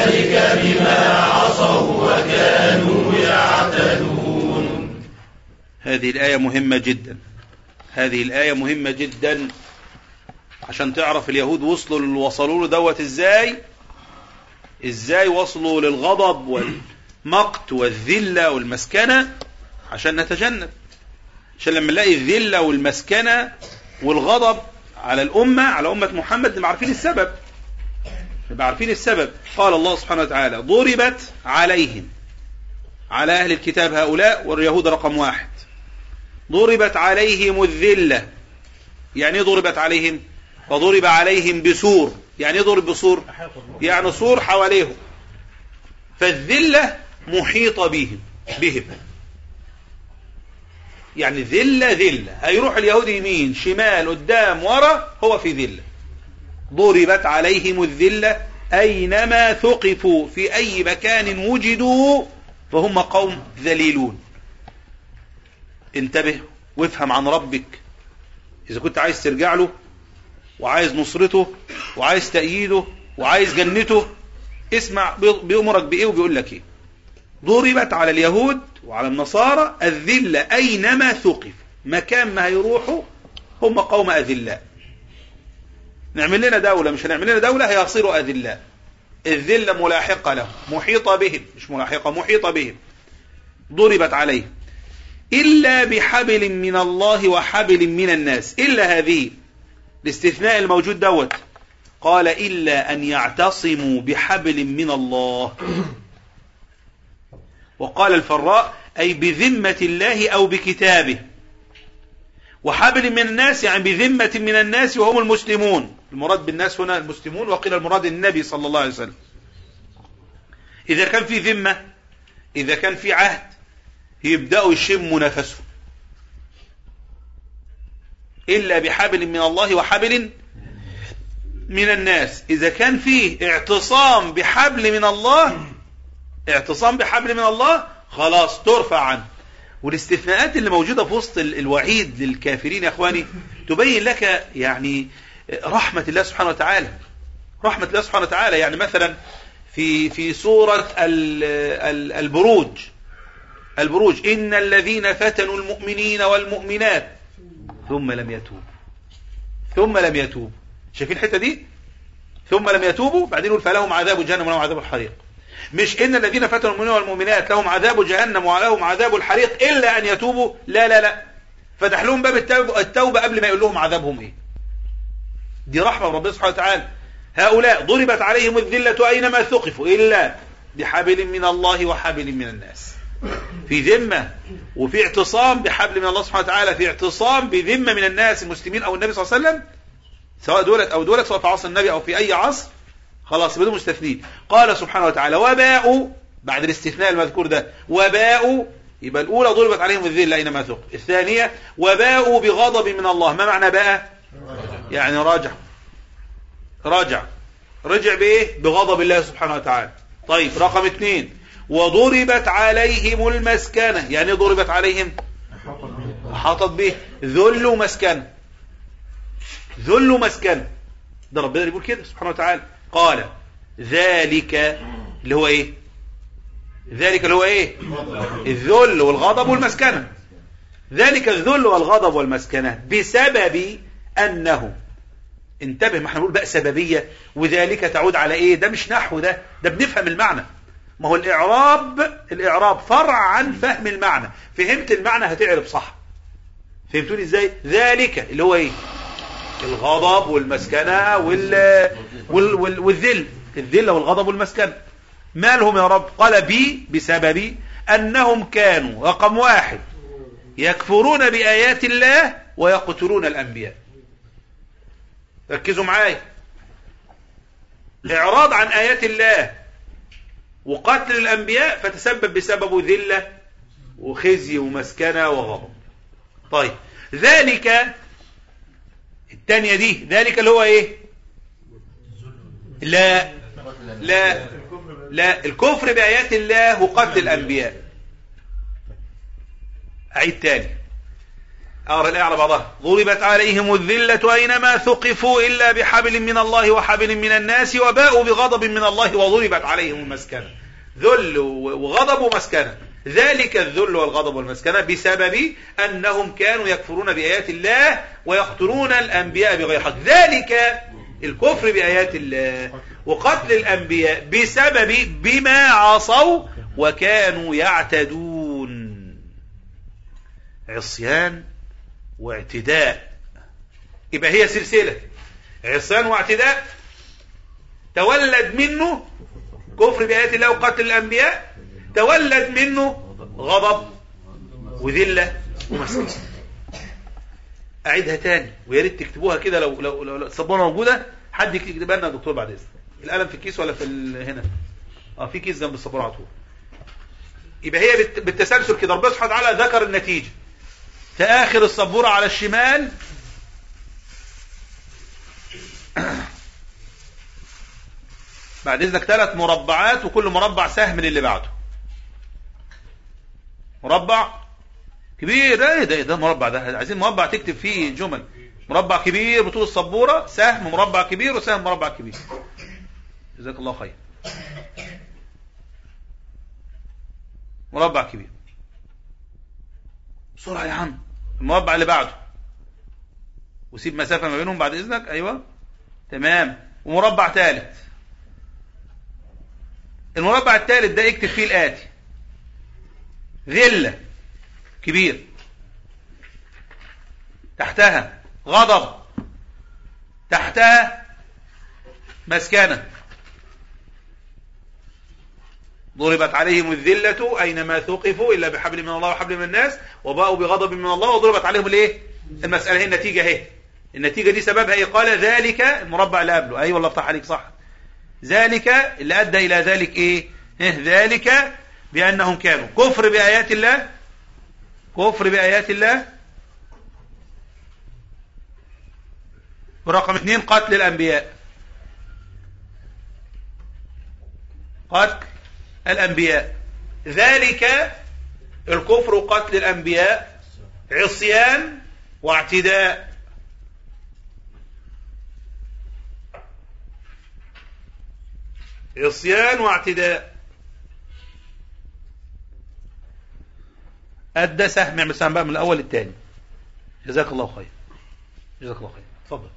هذه الآية مهمة جدا هذه الآية مهمة جدا عشان تعرف اليهود وصلوا اللي وصلوا له دوت ازاي ازاي وصلوا للغضب والمقت والذلة والمسكنة عشان نتجنب عشان لما نلاقي الذلة والمسكنة والغضب على الأمة على أمة محمد نبقى عارفين السبب نبقى عارفين السبب قال الله سبحانه وتعالى ضربت عليهم على أهل الكتاب هؤلاء واليهود رقم واحد ضربت عليهم الذلة يعني ايه ضربت عليهم فضرب عليهم بسور يعني ايه ضرب بسور يعني سور حواليهم فالذلة محيطة بهم بهم يعني ذلة ذلة هيروح اليهود يمين شمال قدام ورا هو في ذلة ضربت عليهم الذلة أينما ثقفوا في أي مكان وجدوا فهم قوم ذليلون انتبه وافهم عن ربك إذا كنت عايز ترجع له وعايز نصرته وعايز تأييده وعايز جنته اسمع بيأمرك بإيه وبيقول لك إيه ضربت على اليهود وعلى النصارى الذلة أينما ثقف مكان ما هيروحوا هم قوم أذلاء نعمل لنا دولة مش هنعمل لنا دولة هيصيروا أذلاء الذلة ملاحقة لهم محيطة بهم مش ملاحقة محيطة بهم ضربت عليهم إلا بحبل من الله وحبل من الناس إلا هذه الاستثناء الموجود دوت قال إلا أن يعتصموا بحبل من الله وقال الفراء أي بذمة الله أو بكتابه وحبل من الناس يعني بذمة من الناس وهم المسلمون المراد بالناس هنا المسلمون وقيل المراد النبي صلى الله عليه وسلم إذا كان في ذمة إذا كان في عهد يبدأوا يشموا نفسهم إلا بحبل من الله وحبل من الناس إذا كان فيه اعتصام بحبل من الله اعتصام بحبل من الله خلاص ترفع عنه والاستثناءات اللي موجودة في وسط الوعيد للكافرين يا أخواني تبين لك يعني رحمة الله سبحانه وتعالى رحمة الله سبحانه وتعالى يعني مثلا في في سورة البروج البروج إن الذين فتنوا المؤمنين والمؤمنات ثم لم يتوبوا ثم لم يتوبوا شايفين الحتة دي ثم لم يتوبوا بعدين يقول فلهم عذاب جهنم ولهم عذاب الحريق مش إن الذين فتنوا المؤمنين والمؤمنات لهم عذاب جهنم ولهم عذاب الحريق إلا أن يتوبوا لا لا لا فتح لهم باب التوبة قبل ما يقول لهم عذابهم إيه دي رحمة من ربنا سبحانه وتعالى هؤلاء ضربت عليهم الذلة أينما ثقفوا إلا بحبل من الله وحبل من الناس في ذمة وفي اعتصام بحبل من الله سبحانه وتعالى في اعتصام بذمة من الناس المسلمين أو النبي صلى الله عليه وسلم سواء دولت أو دولت سواء في عصر النبي أو في أي عصر خلاص بدون مستثنين قال سبحانه وتعالى وباءوا بعد الاستثناء المذكور ده وباءوا يبقى الأولى ضربت عليهم الذلة أينما ثق الثانية وباءوا بغضب من الله ما معنى باء يعني راجع راجع رجع بإيه بغضب الله سبحانه وتعالى طيب رقم اثنين وضربت عليهم المسكنة يعني ضربت عليهم حاطت به ذل ومسكنة ذل ومسكنة ده ربنا اللي بيقول كده سبحانه وتعالى قال ذلك اللي هو ايه ذلك اللي هو ايه الذل والغضب والمسكنة ذلك الذل والغضب والمسكنة بسبب أنه انتبه ما احنا بنقول بقى سببية وذلك تعود على ايه ده مش نحو ده ده بنفهم المعنى ما هو الإعراب الإعراب فرع عن فهم المعنى فهمت المعنى هتعرب صح فهمتوني ازاي ذلك اللي هو ايه الغضب والمسكنة وال... وال... وال... والذل الذل والغضب والمسكنة ما لهم يا رب قال بي بسبب أنهم كانوا رقم واحد يكفرون بآيات الله ويقتلون الأنبياء ركزوا معايا إعراض عن آيات الله وقتل الأنبياء فتسبب بسببه ذلة وخزي ومسكنة وغضب طيب ذلك الثانية دي ذلك اللي هو ايه لا لا لا الكفر بآيات الله وقتل الأنبياء أعيد تاني أقرأ الآية على بعضها ضربت عليهم الذلة أينما ثقفوا إلا بحبل من الله وحبل من الناس وباءوا بغضب من الله وضربت عليهم المسكنة ذل وغضب ومسكنة ذلك الذل والغضب والمسكنة بسبب أنهم كانوا يكفرون بآيات الله ويقتلون الأنبياء بغير حق ذلك الكفر بآيات الله وقتل الأنبياء بسبب بما عصوا وكانوا يعتدون عصيان واعتداء يبقى هي سلسلة عصيان واعتداء تولد منه كفر بآيات الله وقتل الأنبياء تولد منه غضب وذلة ومسكين أعيدها تاني ويا ريت تكتبوها كده لو لو لو الصبونة موجودة حد يكتبها لنا يا دكتور بعد إذنك القلم في الكيس ولا في ال- هنا اه في كيس جنب الصبونة على طول يبقى هي بالت- بالتسلسل كده ربنا سبحانه وتعالى ذكر النتيجة في آخر السبورة على الشمال بعد إذنك ثلاث مربعات وكل مربع سهم للي بعده مربع كبير ايه ده ده مربع ده عايزين مربع تكتب فيه جمل مربع كبير بطول السبورة سهم مربع كبير وسهم مربع كبير جزاك الله خير مربع كبير بسرعة يا عم المربع اللي بعده وسيب مسافة ما بينهم بعد إذنك أيوة تمام ومربع ثالث المربع الثالث ده اكتب فيه الآتي ذلة كبير تحتها غضب تحتها مسكنة ضربت عليهم الذلة أينما ثقفوا إلا بحبل من الله وحبل من الناس وباءوا بغضب من الله وضربت عليهم الايه المسألة هي النتيجة اهي النتيجة دي سببها ايه قال ذلك المربع اللي قبله أي والله افتح عليك صح ذلك اللي أدى إلى ذلك إيه إيه ذلك بأنهم كانوا كفر بآيات الله كفر بآيات الله ورقم اثنين قتل الأنبياء قتل الأنبياء ذلك الكفر وقتل الأنبياء عصيان واعتداء عصيان واعتداء أدى سهم اعمل سهم بقى من الأول للثاني جزاك الله خير جزاك الله خير اتفضل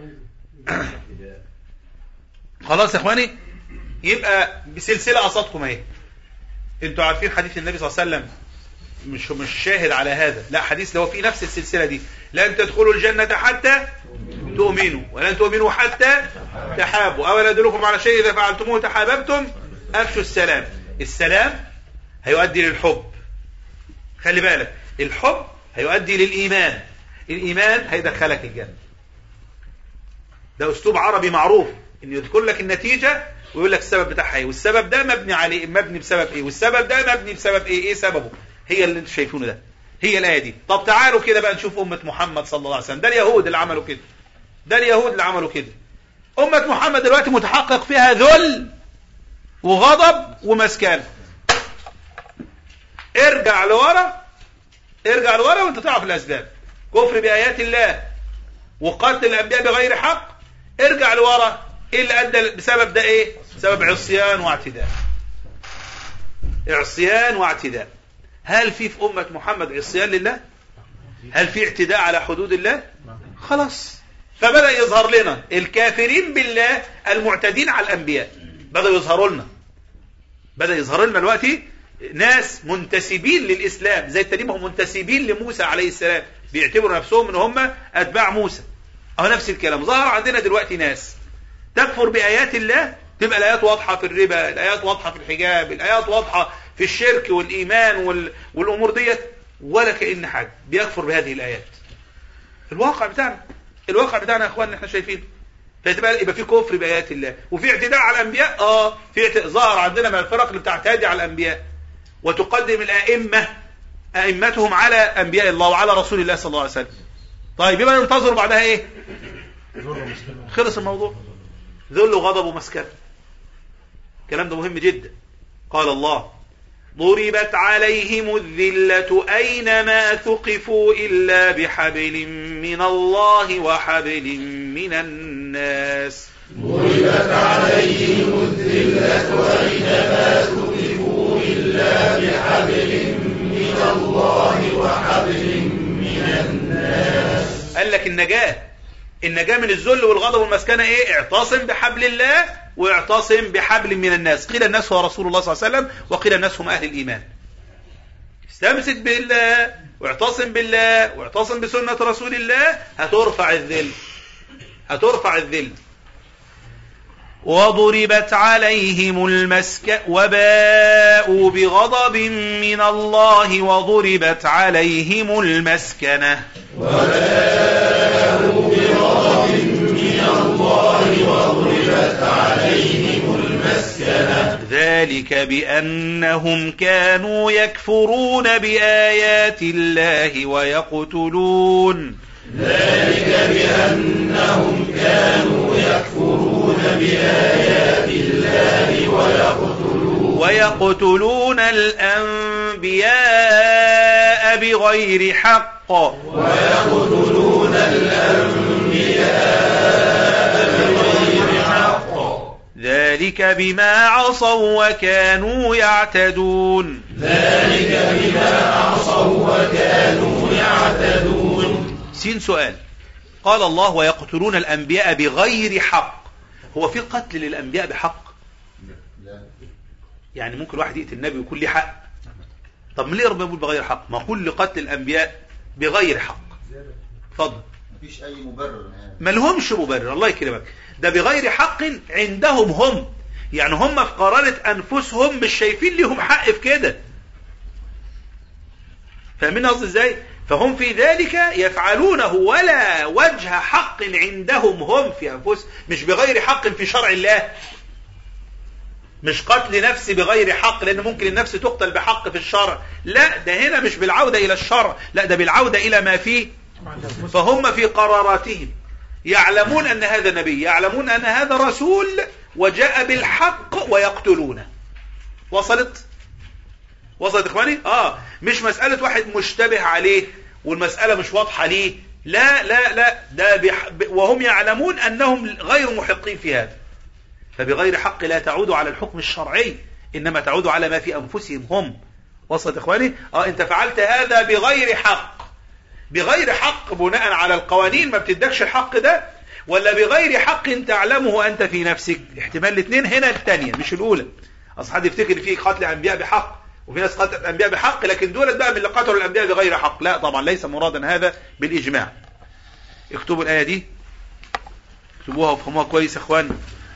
خلاص يا اخواني يبقى بسلسلة قصادكم اهي انتوا عارفين حديث النبي صلى الله عليه وسلم مش مش شاهد على هذا لا حديث اللي هو في نفس السلسلة دي لن تدخلوا الجنة حتى تؤمنوا ولن تؤمنوا حتى تحابوا أولا أدلكم على شيء إذا فعلتموه تحاببتم أفشوا السلام السلام هيؤدي للحب خلي بالك الحب هيؤدي للإيمان الإيمان هيدخلك الجنة ده أسلوب عربي معروف إن يذكر لك النتيجة ويقول لك السبب بتاعها ايه والسبب ده مبني عليه مبني بسبب ايه والسبب ده مبني بسبب ايه ايه سببه هي اللي انتوا شايفينه ده هي الآية دي طب تعالوا كده بقى نشوف أمة محمد صلى الله عليه وسلم ده اليهود اللي عملوا كده ده اليهود اللي عملوا كده أمة محمد دلوقتي متحقق فيها ذل وغضب ومسكنة ارجع لورا ارجع لورا وانت تعرف الأسباب كفر بآيات الله وقتل الأنبياء بغير حق ارجع لورا ايه اللي أدى بسبب ده ايه بسبب عصيان واعتداء عصيان واعتداء هل في في أمة محمد عصيان لله هل في اعتداء على حدود الله خلاص فبدأ يظهر لنا الكافرين بالله المعتدين على الأنبياء بدأ يظهروا لنا بدأ يظهر لنا دلوقتي ناس منتسبين للإسلام زي التانيين هم منتسبين لموسى عليه السلام بيعتبروا نفسهم ان هم أتباع موسى أو نفس الكلام ظهر عندنا دلوقتي ناس تكفر بآيات الله تبقى الآيات واضحة في الربا الآيات واضحة في الحجاب الآيات واضحة في الشرك والإيمان وال... والأمور ديت ولا كأن حاجة بيكفر بهذه الآيات الواقع بتاعنا الواقع بتاعنا يا اخوان احنا شايفين فتبقى يبقى في كفر بايات الله وفي اعتداء على الانبياء اه في اعت- ظهر عندنا من الفرق اللي بتعتدي على الانبياء وتقدم الائمه ائمتهم على انبياء الله وعلى رسول الله صلى الله عليه وسلم طيب يبقى ننتظر بعدها ايه خلص الموضوع ذل وغضب ومسكنه الكلام ده مهم جدا قال الله ضربت عليهم الذلة أينما ثقفوا إلا بحبل من الله وحبل من الناس
ضربت عليهم الذلة أينما ثقفوا إلا بحبل من الله وحبل من الناس
قال لك النجاة النجاة من الذل والغضب والمسكنة ايه اعتصم بحبل الله واعتصم بحبل من الناس قيل الناس هو رسول الله صلى الله عليه وسلم وقيل الناس هم أهل الإيمان استمسك بالله واعتصم بالله واعتصم بسنة رسول الله هترفع الذل هترفع الذل وضربت عليهم المسك وباءوا بغضب من الله وضربت عليهم المسكنة
وباءوا بغضب من الله وضربت عليهم المسكنة
ذلك بأنهم كانوا يكفرون بآيات الله ويقتلون
ذلك بأنهم كانوا يكفرون بآيات الله ويقتلون
ويقتلون الأنبياء بغير حق
ويقتلون الأنبياء بغير حق
ذلك بما عصوا وكانوا يعتدون
ذلك بما عصوا وكانوا يعتدون
سين سؤال قال الله ويقتلون الأنبياء بغير حق هو في قتل للأنبياء بحق يعني ممكن واحد يقتل النبي ويكون ليه حق طب ليه ربنا يقول بغير حق ما كل قتل الأنبياء بغير حق اتفضل
مفيش اي مبرر يعني
ما لهمش مبرر الله يكرمك ده بغير حق عندهم هم يعني هم في قرارة أنفسهم مش شايفين ليهم حق في كده فاهمين قصدي ازاي فهم في ذلك يفعلونه ولا وجه حق عندهم هم في أنفسهم مش بغير حق في شرع الله مش قتل نفس بغير حق لأن ممكن النفس تقتل بحق في الشرع لا ده هنا مش بالعودة إلى الشرع لا ده بالعودة إلى ما فيه فهم في قراراتهم يعلمون أن هذا نبي يعلمون أن هذا رسول وجاء بالحق ويقتلونه وصلت وصلت إخواني آه مش مسألة واحد مشتبه عليه والمسألة مش واضحة ليه لا لا لا ده بح... وهم يعلمون أنهم غير محقين في هذا فبغير حق لا تعود على الحكم الشرعي إنما تعود على ما في أنفسهم هم وصلت إخواني آه أنت فعلت هذا بغير حق بغير حق بناء على القوانين ما بتدكش الحق ده ولا بغير حق تعلمه أنت في نفسك احتمال الاثنين هنا الثانية مش الأولى أصل حد يفتكر فيه قتل أنبياء بحق وفي ناس قتلت الأنبياء بحق لكن دولت بقى من اللي قتلوا الأنبياء بغير حق لا طبعا ليس مرادا هذا بالإجماع اكتبوا الآية دي اكتبوها وافهموها كويس يا اخوان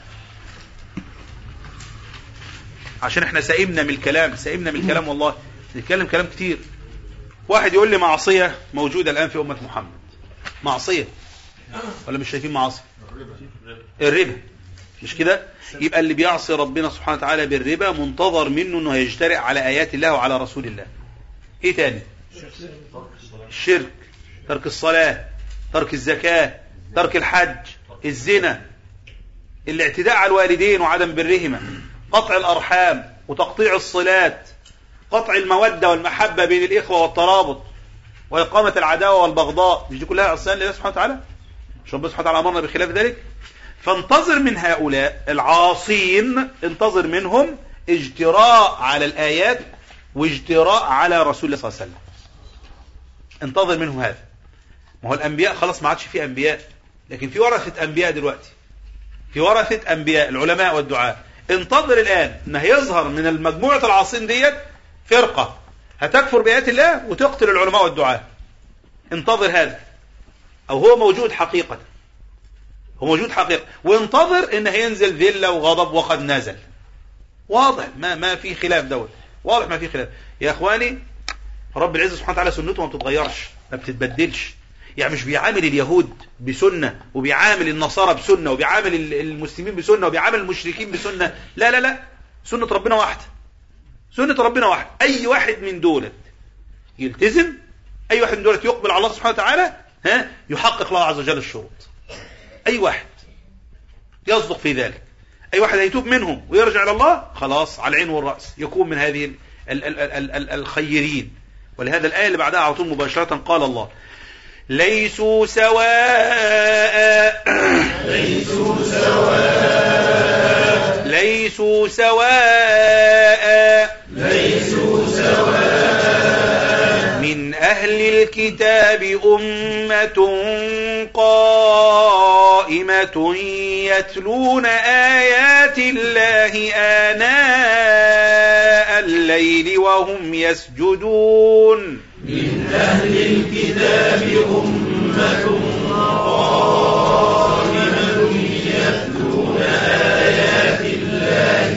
عشان احنا سئمنا من الكلام سئمنا من الكلام والله نتكلم كلام كتير واحد يقول لي معصية موجودة الآن في أمة محمد معصية ولا مش شايفين معاصي الربا مش كده يبقى اللي بيعصي ربنا سبحانه وتعالى بالربا منتظر منه انه يجترئ على آيات الله وعلى رسول الله ايه تاني الشرك ترك الصلاة ترك الزكاة ترك الحج الزنا الاعتداء على الوالدين وعدم برهما قطع الأرحام وتقطيع الصلات قطع المودة والمحبة بين الإخوة والترابط وإقامة العداوة والبغضاء مش دي كلها عصيان لله سبحانه وتعالى مش ربنا سبحانه وتعالى أمرنا بخلاف ذلك فانتظر من هؤلاء العاصين انتظر منهم اجتراء على الآيات واجتراء على رسول الله صلى الله عليه وسلم انتظر منهم هذا ما هو الأنبياء خلاص ما عادش في أنبياء لكن في ورثة أنبياء دلوقتي في ورثة أنبياء العلماء والدعاء انتظر الآن ان هيظهر من المجموعة العاصين ديت فرقة هتكفر بآيات الله وتقتل العلماء والدعاء انتظر هذا أو هو موجود حقيقة هو موجود حقيقة وانتظر ان هينزل ذلة وغضب وقد نزل واضح ما ما في خلاف دوت واضح ما في خلاف يا اخواني رب العزة سبحانه وتعالى سنته ما بتتغيرش ما بتتبدلش يعني مش بيعامل اليهود بسنة وبيعامل النصارى بسنة وبيعامل المسلمين بسنة وبيعامل المشركين بسنة لا لا لا سنة ربنا واحدة سنة ربنا واحدة أي واحد من دولت يلتزم أي واحد من دولت يقبل على الله سبحانه وتعالى ها يحقق الله عز وجل الشروط أي واحد يصدق في ذلك أي واحد هيتوب منهم ويرجع إلى الله خلاص على العين والرأس يكون من هذه ال ال ال ال ال الخيرين ولهذا الآية اللي بعدها على طول مباشرة قال الله ليسوا سواء
ليسوا سواء
ليسوا سواء
ليسوا سواء
من أهل الكتاب أمة قائمة يتلون آيات الله آناء الليل وهم يسجدون
من أهل الكتاب أمة قائمة يتلون آيات الله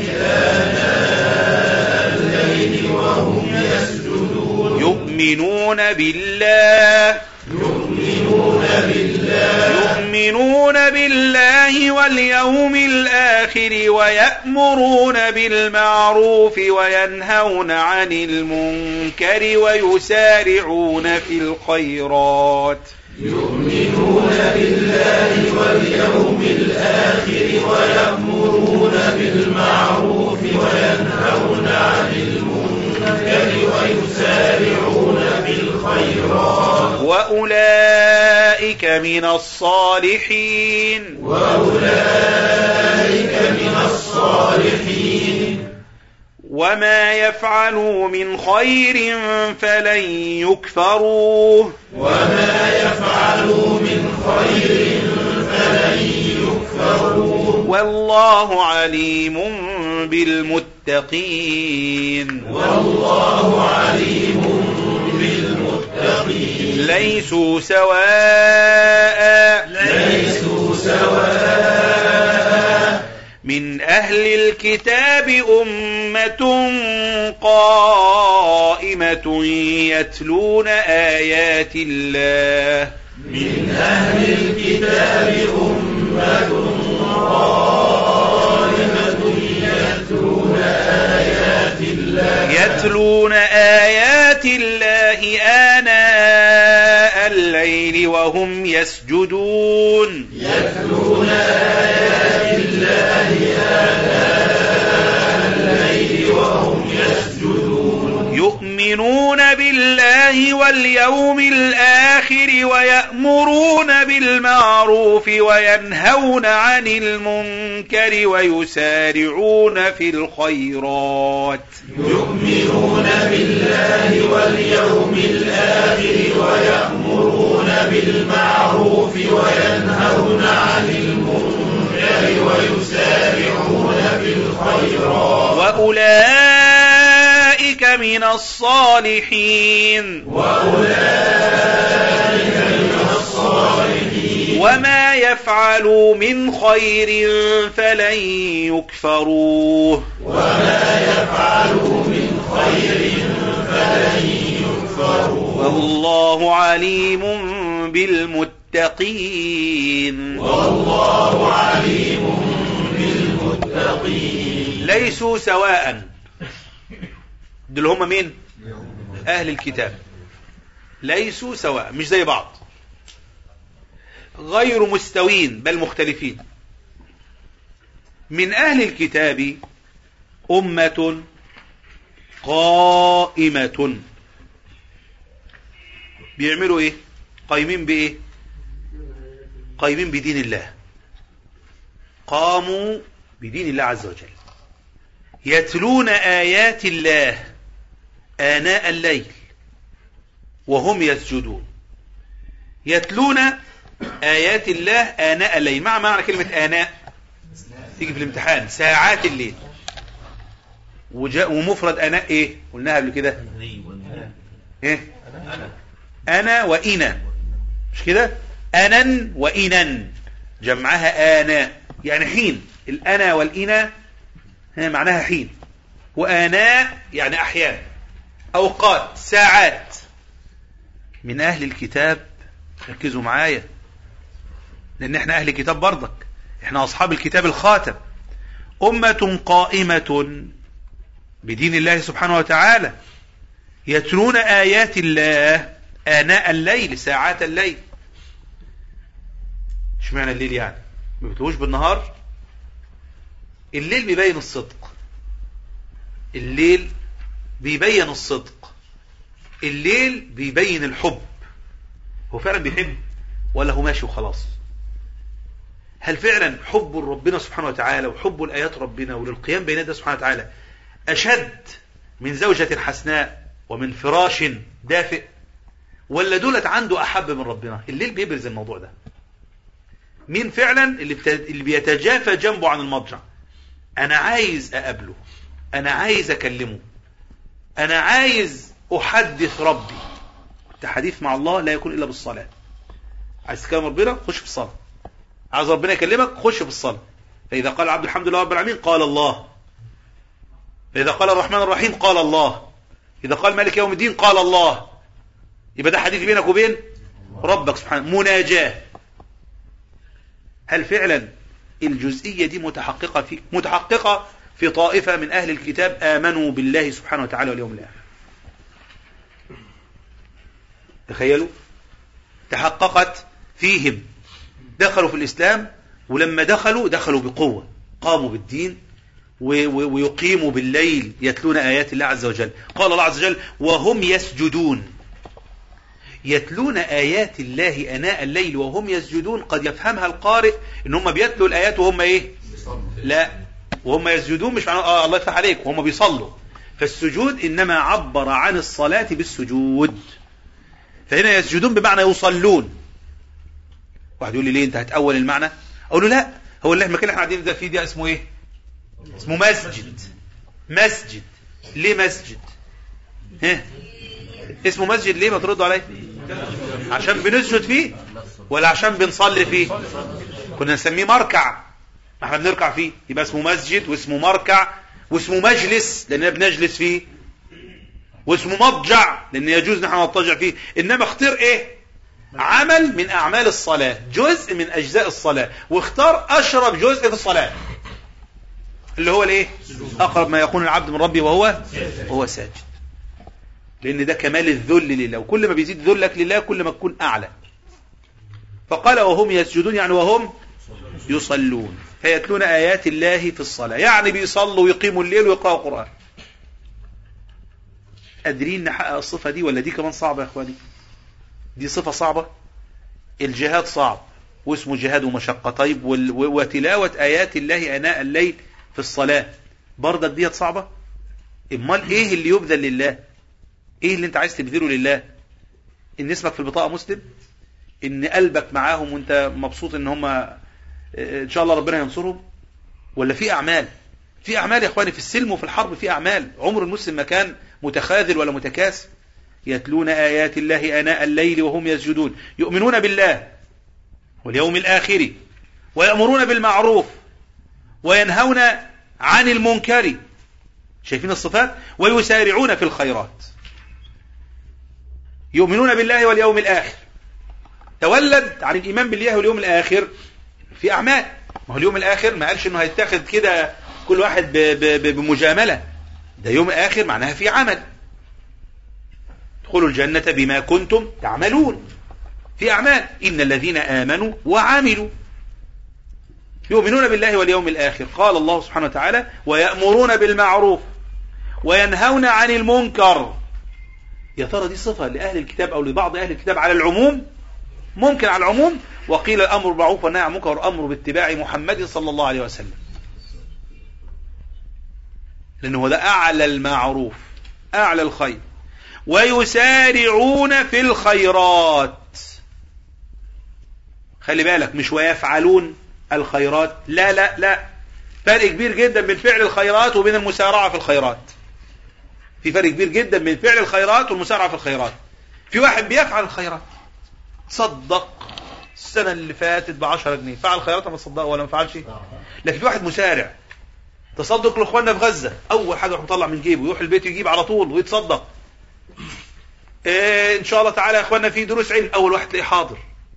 آناء الليل وهم يسجدون
يؤمنون بالله
يؤمنون بالله
يؤمنون بالله واليوم الآخر ويأمرون بالمعروف وينهون عن المنكر ويسارعون في الخيرات
يؤمنون بالله واليوم الآخر ويأمرون بالمعروف وينهون عن المنكر ويسارعون بالخيرات
وأولئك من الصالحين
وأولئك من الصالحين
وما يفعلوا من خير فلن يكفروه
وما يفعلوا من خير فلن يكفروه
والله عليم بالمتقين
والله عليم بالمتقين
ليسوا سواء
ليسوا سواء
من أهل الكتاب أمة قائمة يتلون آيات الله
من أهل الكتاب أمة قائمة يتلون آيات الله
يتلون آيات الله آناء الليل وهم يسجدون
يتلون آيات الله آناء الليل وهم يسجدون
يؤمنون بالله واليوم الآخر ويأمرون بالمعروف وينهون عن المنكر ويسارعون في الخيرات
يؤمنون بالله واليوم الآخر ويأمرون بالمعروف وينهون عن المنكر ويسارعون بالخيرات
وأولئك من الصالحين
وأولئك من الصالحين
وما يفعلوا من خير فلن يكفروه
وما يفعلوا من خير فلن يكفروه
والله عليم بالمتقين
والله عليم بالمتقين
ليسوا سواء دول هم مين أهل الكتاب ليسوا سواء مش زي بعض غير مستوين بل مختلفين من أهل الكتاب أمة قائمة بيعملوا ايه قايمين بايه قايمين بدين الله قاموا بدين الله عز وجل يتلون آيات الله آناء الليل وهم يسجدون يتلون آيات الله آناء الليل مع معنى كلمة آناء تيجي في الامتحان ساعات الليل وجاء ومفرد آناء ايه قلناها قبل كده ايه أنا وإنا مش كده أنا وإنا جمعها آناء يعني حين الأنا والإنا هي معناها حين وآناء يعني أحيان أوقات ساعات من أهل الكتاب ركزوا معايا لأن احنا أهل الكتاب برضك احنا أصحاب الكتاب الخاتم أمة قائمة بدين الله سبحانه وتعالى يتلون آيات الله آناء الليل ساعات الليل اشمعنى الليل يعني ما بتلوش بالنهار الليل بيبين الصدق الليل بيبين الصدق الليل بيبين الحب هو فعلا بيحب ولا هو ماشي وخلاص هل فعلا حب ربنا سبحانه وتعالى وحب الآيات ربنا وللقيام بين يديه سبحانه وتعالى أشد من زوجة حسناء ومن فراش دافئ ولا دولت عنده أحب من ربنا الليل بيبرز الموضوع ده مين فعلا اللي, بت... اللي بيتجافى جنبه عن المضجع أنا عايز أقابله أنا عايز أكلمه أنا عايز أحدث ربي التحديث مع الله لا يكون إلا بالصلاة عايز تكلم ربنا خش في الصلاة عايز ربنا يكلمك خش في الصلاة فإذا قال عبد الحمد لله رب العالمين قال الله فإذا قال الرحمن الرحيم قال الله إذا قال مالك يوم الدين قال الله يبقى ده حديث بينك وبين ربك سبحانه مناجاة هل فعلا الجزئية دي متحققة في متحققة في طائفة من أهل الكتاب آمنوا بالله سبحانه وتعالى واليوم الآخر تخيلوا تحققت فيهم دخلوا في الإسلام ولما دخلوا دخلوا بقوة قاموا بالدين ويقيموا بالليل يتلون آيات الله عز وجل قال الله عز وجل وهم يسجدون يتلون آيات الله أناء الليل وهم يسجدون قد يفهمها القارئ إن هم بيتلوا الآيات وهم إيه لا وهم يسجدون مش معنى آه الله يفتح عليك وهم بيصلوا فالسجود إنما عبر عن الصلاة بالسجود فهنا يسجدون بمعنى يصلون واحد يقول لي ليه انت هتأول المعنى اقول له لا هو اللي المكان اللي احنا قاعدين ده فيه ده اسمه ايه اسمه مسجد مسجد ليه مسجد ها اسمه مسجد ليه ما تردوا عليا عشان بنسجد فيه ولا عشان بنصلي فيه كنا نسميه مركع ما احنا بنركع فيه يبقى اسمه مسجد واسمه مركع واسمه مجلس لاننا بنجلس فيه واسمه مضجع لان يجوز نحن نضطجع فيه انما اختار ايه عمل من اعمال الصلاة جزء من اجزاء الصلاة واختار اشرف جزء في الصلاة اللي هو الايه اقرب ما يكون العبد من ربي وهو وهو ساجد لان ده كمال الذل لله وكل ما بيزيد ذلك لله كل ما تكون اعلى فقال وهم يسجدون يعني وهم يصلون فيتلون ايات الله في الصلاة يعني بيصلوا ويقيموا الليل ويقرأوا القرآن قادرين نحقق الصفة دي ولا دي كمان صعبة يا اخواني دي صفة صعبة الجهاد صعب واسمه جهاد ومشقة طيب وتلاوة آيات الله أناء الليل في الصلاة برضك ديت صعبة امال ايه اللي يبذل لله ايه اللي انت عايز تبذله لله ان اسمك في البطاقة مسلم ان قلبك معاهم وانت مبسوط ان هم ان شاء الله ربنا ينصرهم ولا في اعمال في اعمال يا اخواني في السلم وفي الحرب في اعمال عمر المسلم ما كان متخاذل ولا متكاسل يتلون آيات الله آناء الليل وهم يسجدون يؤمنون بالله واليوم الآخر ويأمرون بالمعروف وينهون عن المنكر شايفين الصفات ويسارعون في الخيرات يؤمنون بالله واليوم الآخر تولد عن الإيمان بالله واليوم الآخر في أعمال ما هو اليوم الآخر ما قالش إنه هيتاخد كده كل واحد بمجاملة ده يوم الآخر معناها في عمل ادخلوا الجنة بما كنتم تعملون في أعمال إن الذين آمنوا وعملوا يؤمنون بالله واليوم الآخر قال الله سبحانه وتعالى ويأمرون بالمعروف وينهون عن المنكر يا ترى دي صفة لأهل الكتاب أو لبعض أهل الكتاب على العموم ممكن على العموم وقيل الأمر بالمعروف والنهي عن المنكر والأمر باتباع محمد صلى الله عليه وسلم لأنه هو ده أعلى المعروف أعلى الخير ويسارعون في الخيرات خلي بالك مش ويفعلون الخيرات لا لا لا فرق كبير جدا بين فعل الخيرات وبين المسارعة في الخيرات في فرق كبير جدا بين فعل الخيرات والمسارعة في الخيرات في واحد بيفعل الخيرات صدق السنة اللي فاتت بعشرة جنيه فعل خيرات ما صدق ولا ما فعلش لكن في واحد مسارع تصدق لاخواننا في غزة اول حاجة يروح يطلع من جيبه يروح البيت يجيب على طول ويتصدق إيه ان شاء الله تعالى يا اخواننا في دروس علم اول واحد تلاقيه حاضر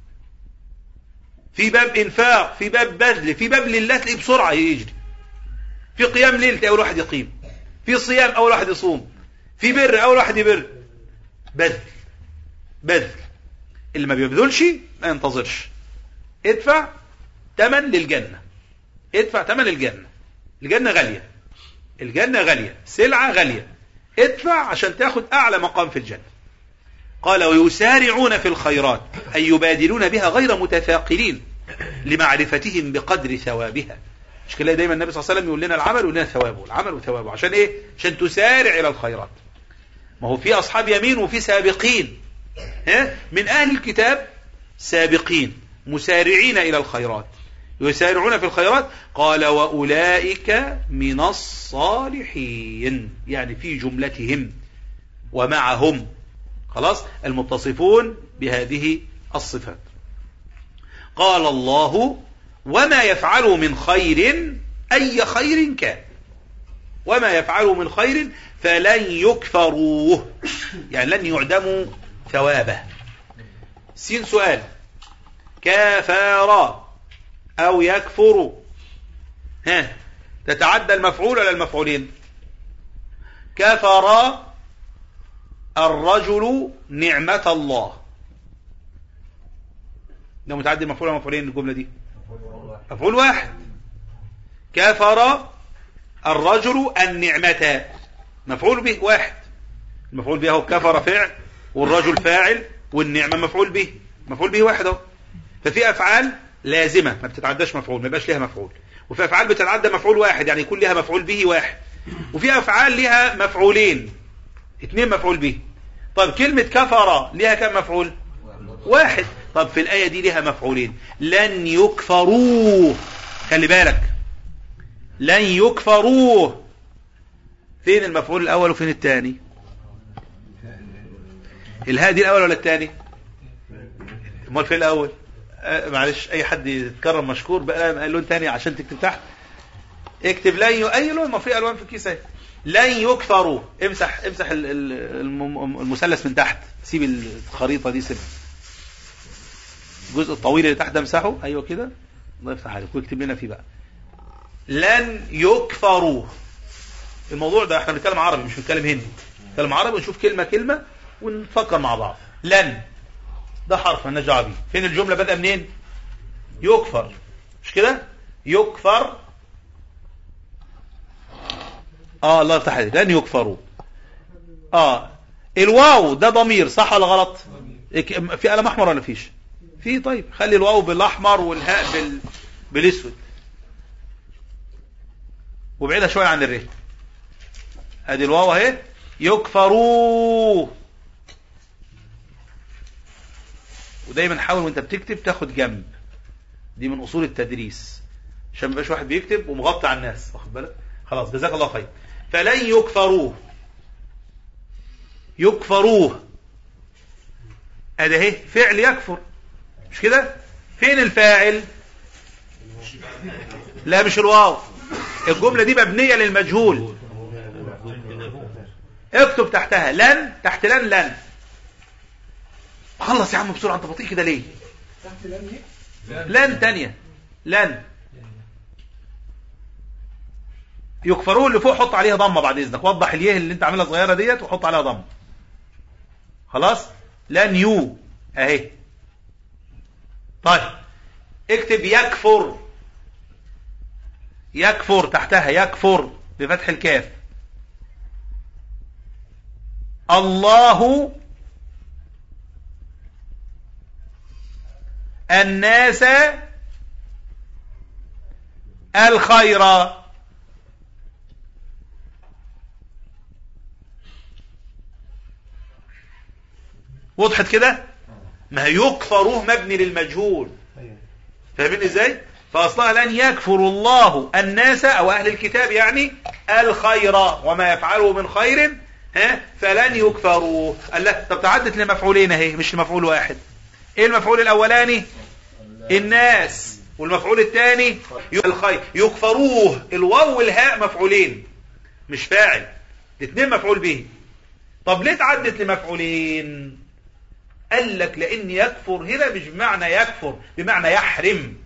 في باب انفاق في باب بذل في باب لله تلاقيه بسرعه يجري في قيام ليل اول واحد يقيم في صيام اول واحد يصوم في بر اول واحد يبر بذل بذل اللي ما بيبذلش ما ينتظرش ادفع ثمن للجنه ادفع ثمن الجنه الجنة غالية الجنة غالية سلعة غالية ادفع عشان تاخد أعلى مقام في الجنة قال ويسارعون في الخيرات أي يبادلون بها غير متثاقلين لمعرفتهم بقدر ثوابها مش كده دايما النبي صلى الله عليه وسلم يقول لنا العمل ويقول لنا ثوابه العمل وثوابه عشان ايه عشان تسارع الى الخيرات ما هو في اصحاب يمين وفي سابقين ها من اهل الكتاب سابقين مسارعين الى الخيرات يسارعون في الخيرات قال واولئك من الصالحين يعني في جملتهم ومعهم خلاص المتصفون بهذه الصفات قال الله وما يفعلوا من خير أي خير كان وما يفعلوا من خير فلن يكفروه يعني لن يعدموا ثوابه سين سؤال كافر أو يكفر ها تتعدى المفعول ولا المفعولين كفر الرجل نعمة الله ده متعدي المفعول ولا مفعولين الجملة دي مفعول واحد كفر الرجل النعمة مفعول به واحد المفعول به هو كفر فعل والرجل فاعل والنعمة مفعول به مفعول به واحد اهو ففي أفعال لازمة ما بتتعداش مفعول ما يبقاش ليها مفعول وفي أفعال بتتعدى مفعول واحد يعني يكون ليها مفعول به واحد وفي أفعال ليها مفعولين اثنين مفعول به طيب كلمة كفر ليها كم مفعول واحد طب في الآية دي ليها مفعولين لن يكفروه خلي بالك لن يكفروه فين المفعول الأول وفين الثاني الهاء دي الأول ولا الثاني امال فين الأول آه معلش أي حد يتكرم مشكور بقى لون تاني عشان تكتب تحت اكتب لن ي... أي لون ما في ألوان في الكيس اهي لن يكفروا امسح امسح ال- ال- الم- المثلث من تحت سيب الخريطة دي سيبها الجزء الطويل اللي تحت ده امسحه ايوه كده الله يفتح عليك واكتب لنا فيه بقى لن يكفروا الموضوع ده احنا بنتكلم عربي مش بنتكلم هندي بنتكلم عربي ونشوف كلمه كلمه ونفكر مع بعض لن ده حرف مالناش دعوه بيه فين الجمله بادئه منين يكفر مش كده يكفر اه الله يفتح عليك لن يكفروا اه الواو ده ضمير صح ولا غلط إك- في قلم احمر ولا فيش في طيب خلي الواو بالاحمر والهاء بال... بالاسود وابعدها شويه عن الره ادي الواو اهي يكفروا ودايما حاول وانت بتكتب تاخد جنب دي من اصول التدريس عشان ما يبقاش واحد بيكتب ومغطي على الناس واخد بالك خلاص جزاك الله خير فلن يكفروه يكفروه ادي اهي فعل يكفر مش كده فين الفاعل لا مش الواو الجملة دي مبنية للمجهول اكتب تحتها لن تحت لن لن خلص يا عم بسرعة انت بطيء كده ليه
تحت لم
لن تانية لن يكفروه اللي فوق حط عليها ضمه بعد اذنك وضح اليه اللي انت عاملها صغيره ديت وحط عليها ضمه خلاص لن يو اهي طيب اكتب يكفر يكفر تحتها يكفر بفتح الكاف الله الناس الخير وضحت كده ما يكفروه مبني للمجهول فاهمين ازاي فاصلها لن يكفر الله الناس او اهل الكتاب يعني الخير وما يفعله من خير ها فلن يكفروا قال لك طب تعدت لمفعولين اهي مش لمفعول واحد ايه المفعول الاولاني الناس والمفعول الثاني الخير يكفروه الواو والهاء مفعولين مش فاعل الاثنين مفعول به طب ليه تعدت لمفعولين قال لك لان يكفر هنا مش بمعنى يكفر بمعنى يحرم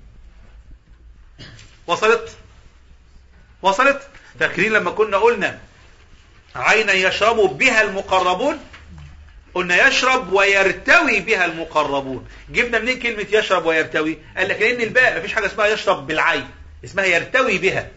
وصلت وصلت فاكرين لما كنا قلنا عينا يشرب بها المقربون قلنا يشرب ويرتوي بها المقربون جبنا منين كلمة يشرب ويرتوي قال لك لأن الباء مفيش حاجة اسمها يشرب بالعين اسمها يرتوي بها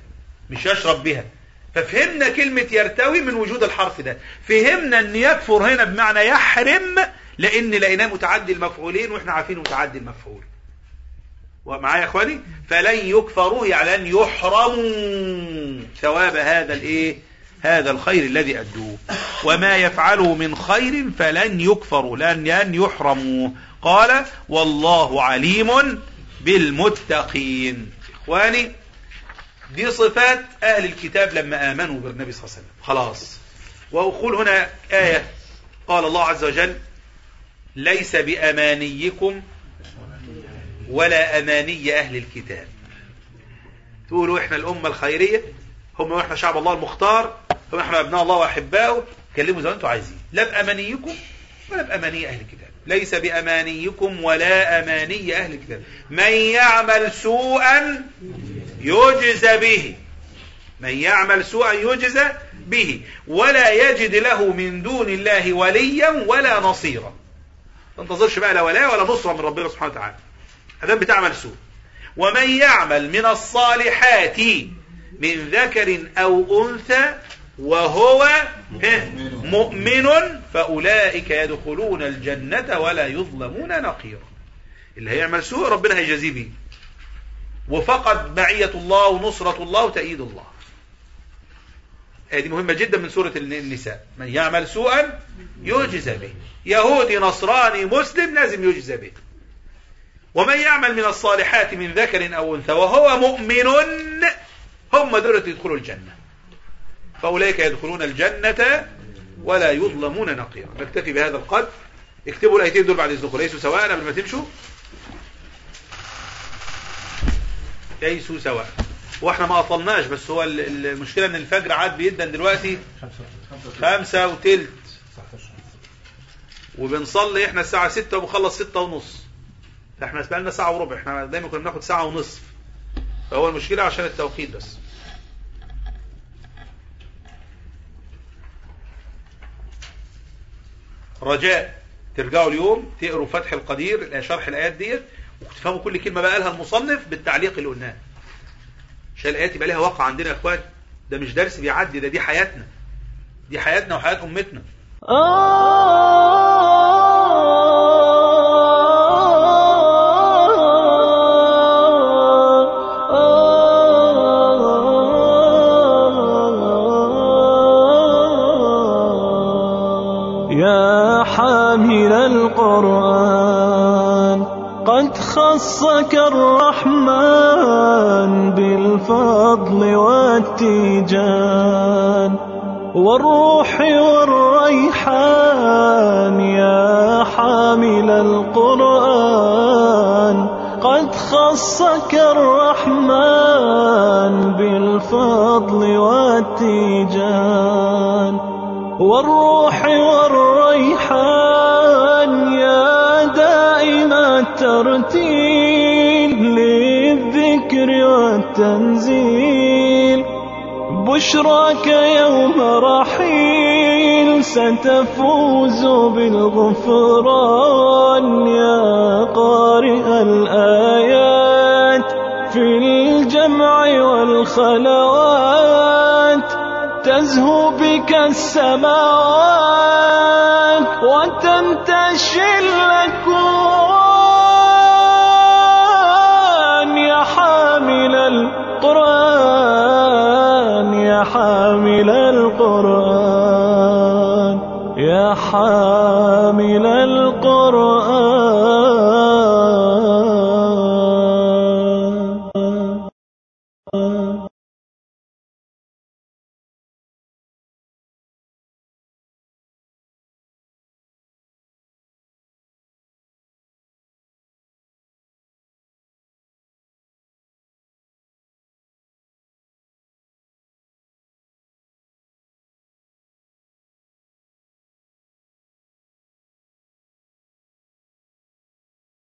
مش يشرب بها ففهمنا كلمة يرتوي من وجود الحرف ده فهمنا ان يكفر هنا بمعنى يحرم لان لقيناه متعدي المفعولين واحنا عارفين متعدي المفعول ومعايا يا اخواني فلن يكفروا يعني لن يحرموا ثواب هذا الايه هذا الخير الذي ادوه وما يفعله من خير فلن يكفروا لن لن يحرموا قال والله عليم بالمتقين اخواني دي صفات اهل الكتاب لما امنوا بالنبي صلى الله عليه وسلم خلاص واقول هنا ايه قال الله عز وجل ليس بامانيكم ولا أماني أهل الكتاب تقولوا إحنا الأمة الخيرية هم وإحنا شعب الله المختار هم إحنا أبناء الله وأحباؤه كلموا زي ما أنتم عايزين لا بأمانيكم ولا بأماني أهل الكتاب ليس بأمانيكم ولا أماني أهل الكتاب من يعمل سوءا يجزى به من يعمل سوءا يجزى به ولا يجد له من دون الله وليا ولا نصيرا ما تنتظرش بقى لا ولا ولا نصرة من ربنا سبحانه وتعالى هذا بتعمل سوء ومن يعمل من الصالحات من ذكر أو أنثى وهو مؤمن فأولئك يدخلون الجنة ولا يظلمون نقيرا اللي هيعمل سوء ربنا هيجازيه به وفقد معية الله ونصرة الله وتأييد الله هذه مهمة جدا من سورة النساء من يعمل سوءا يجزى به يهودي نصراني مسلم لازم يجزى به ومن يعمل من الصالحات من ذكر أو أنثى وهو مؤمن هم دول يدخلوا الجنة فأولئك يدخلون الجنة ولا يظلمون نقيرا نكتفي بهذا القدر اكتبوا الآيتين دول بعد إذنكم ليسوا سواء قبل ما تمشوا ليسوا سواء واحنا ما أطلناش بس هو المشكلة ان الفجر عاد بيدن دلوقتي خمسة وتلت وبنصلي احنا الساعة ستة وبنخلص ستة ونص احنا بقالنا ساعة وربع احنا دايما كنا بناخد ساعة ونصف فهو المشكلة عشان التوقيت بس رجاء ترجعوا اليوم تقروا فتح القدير شرح الآيات ديت وتفهموا كل كلمة بقى قالها المصنف بالتعليق اللي قلناه عشان الآيات يبقى لها واقع عندنا يا اخوان ده مش درس بيعدي ده دي حياتنا دي حياتنا وحياة أمتنا
يا حامل القرآن قد خصك الرحمن بالفضل والتيجان والروح والريحان يا حامل القرآن قد خصك الرحمن بالفضل والتيجان والروح والريحان يا دائم الترتيل للذكر والتنزيل بشراك يوم رحيل ستفوز بالغفران يا قارئ الآيات في الجمع والخلوات تزهو بك السماوات وتنتشي الأكوان يا حامل القرآن يا حامل القرآن يا حامل القرآن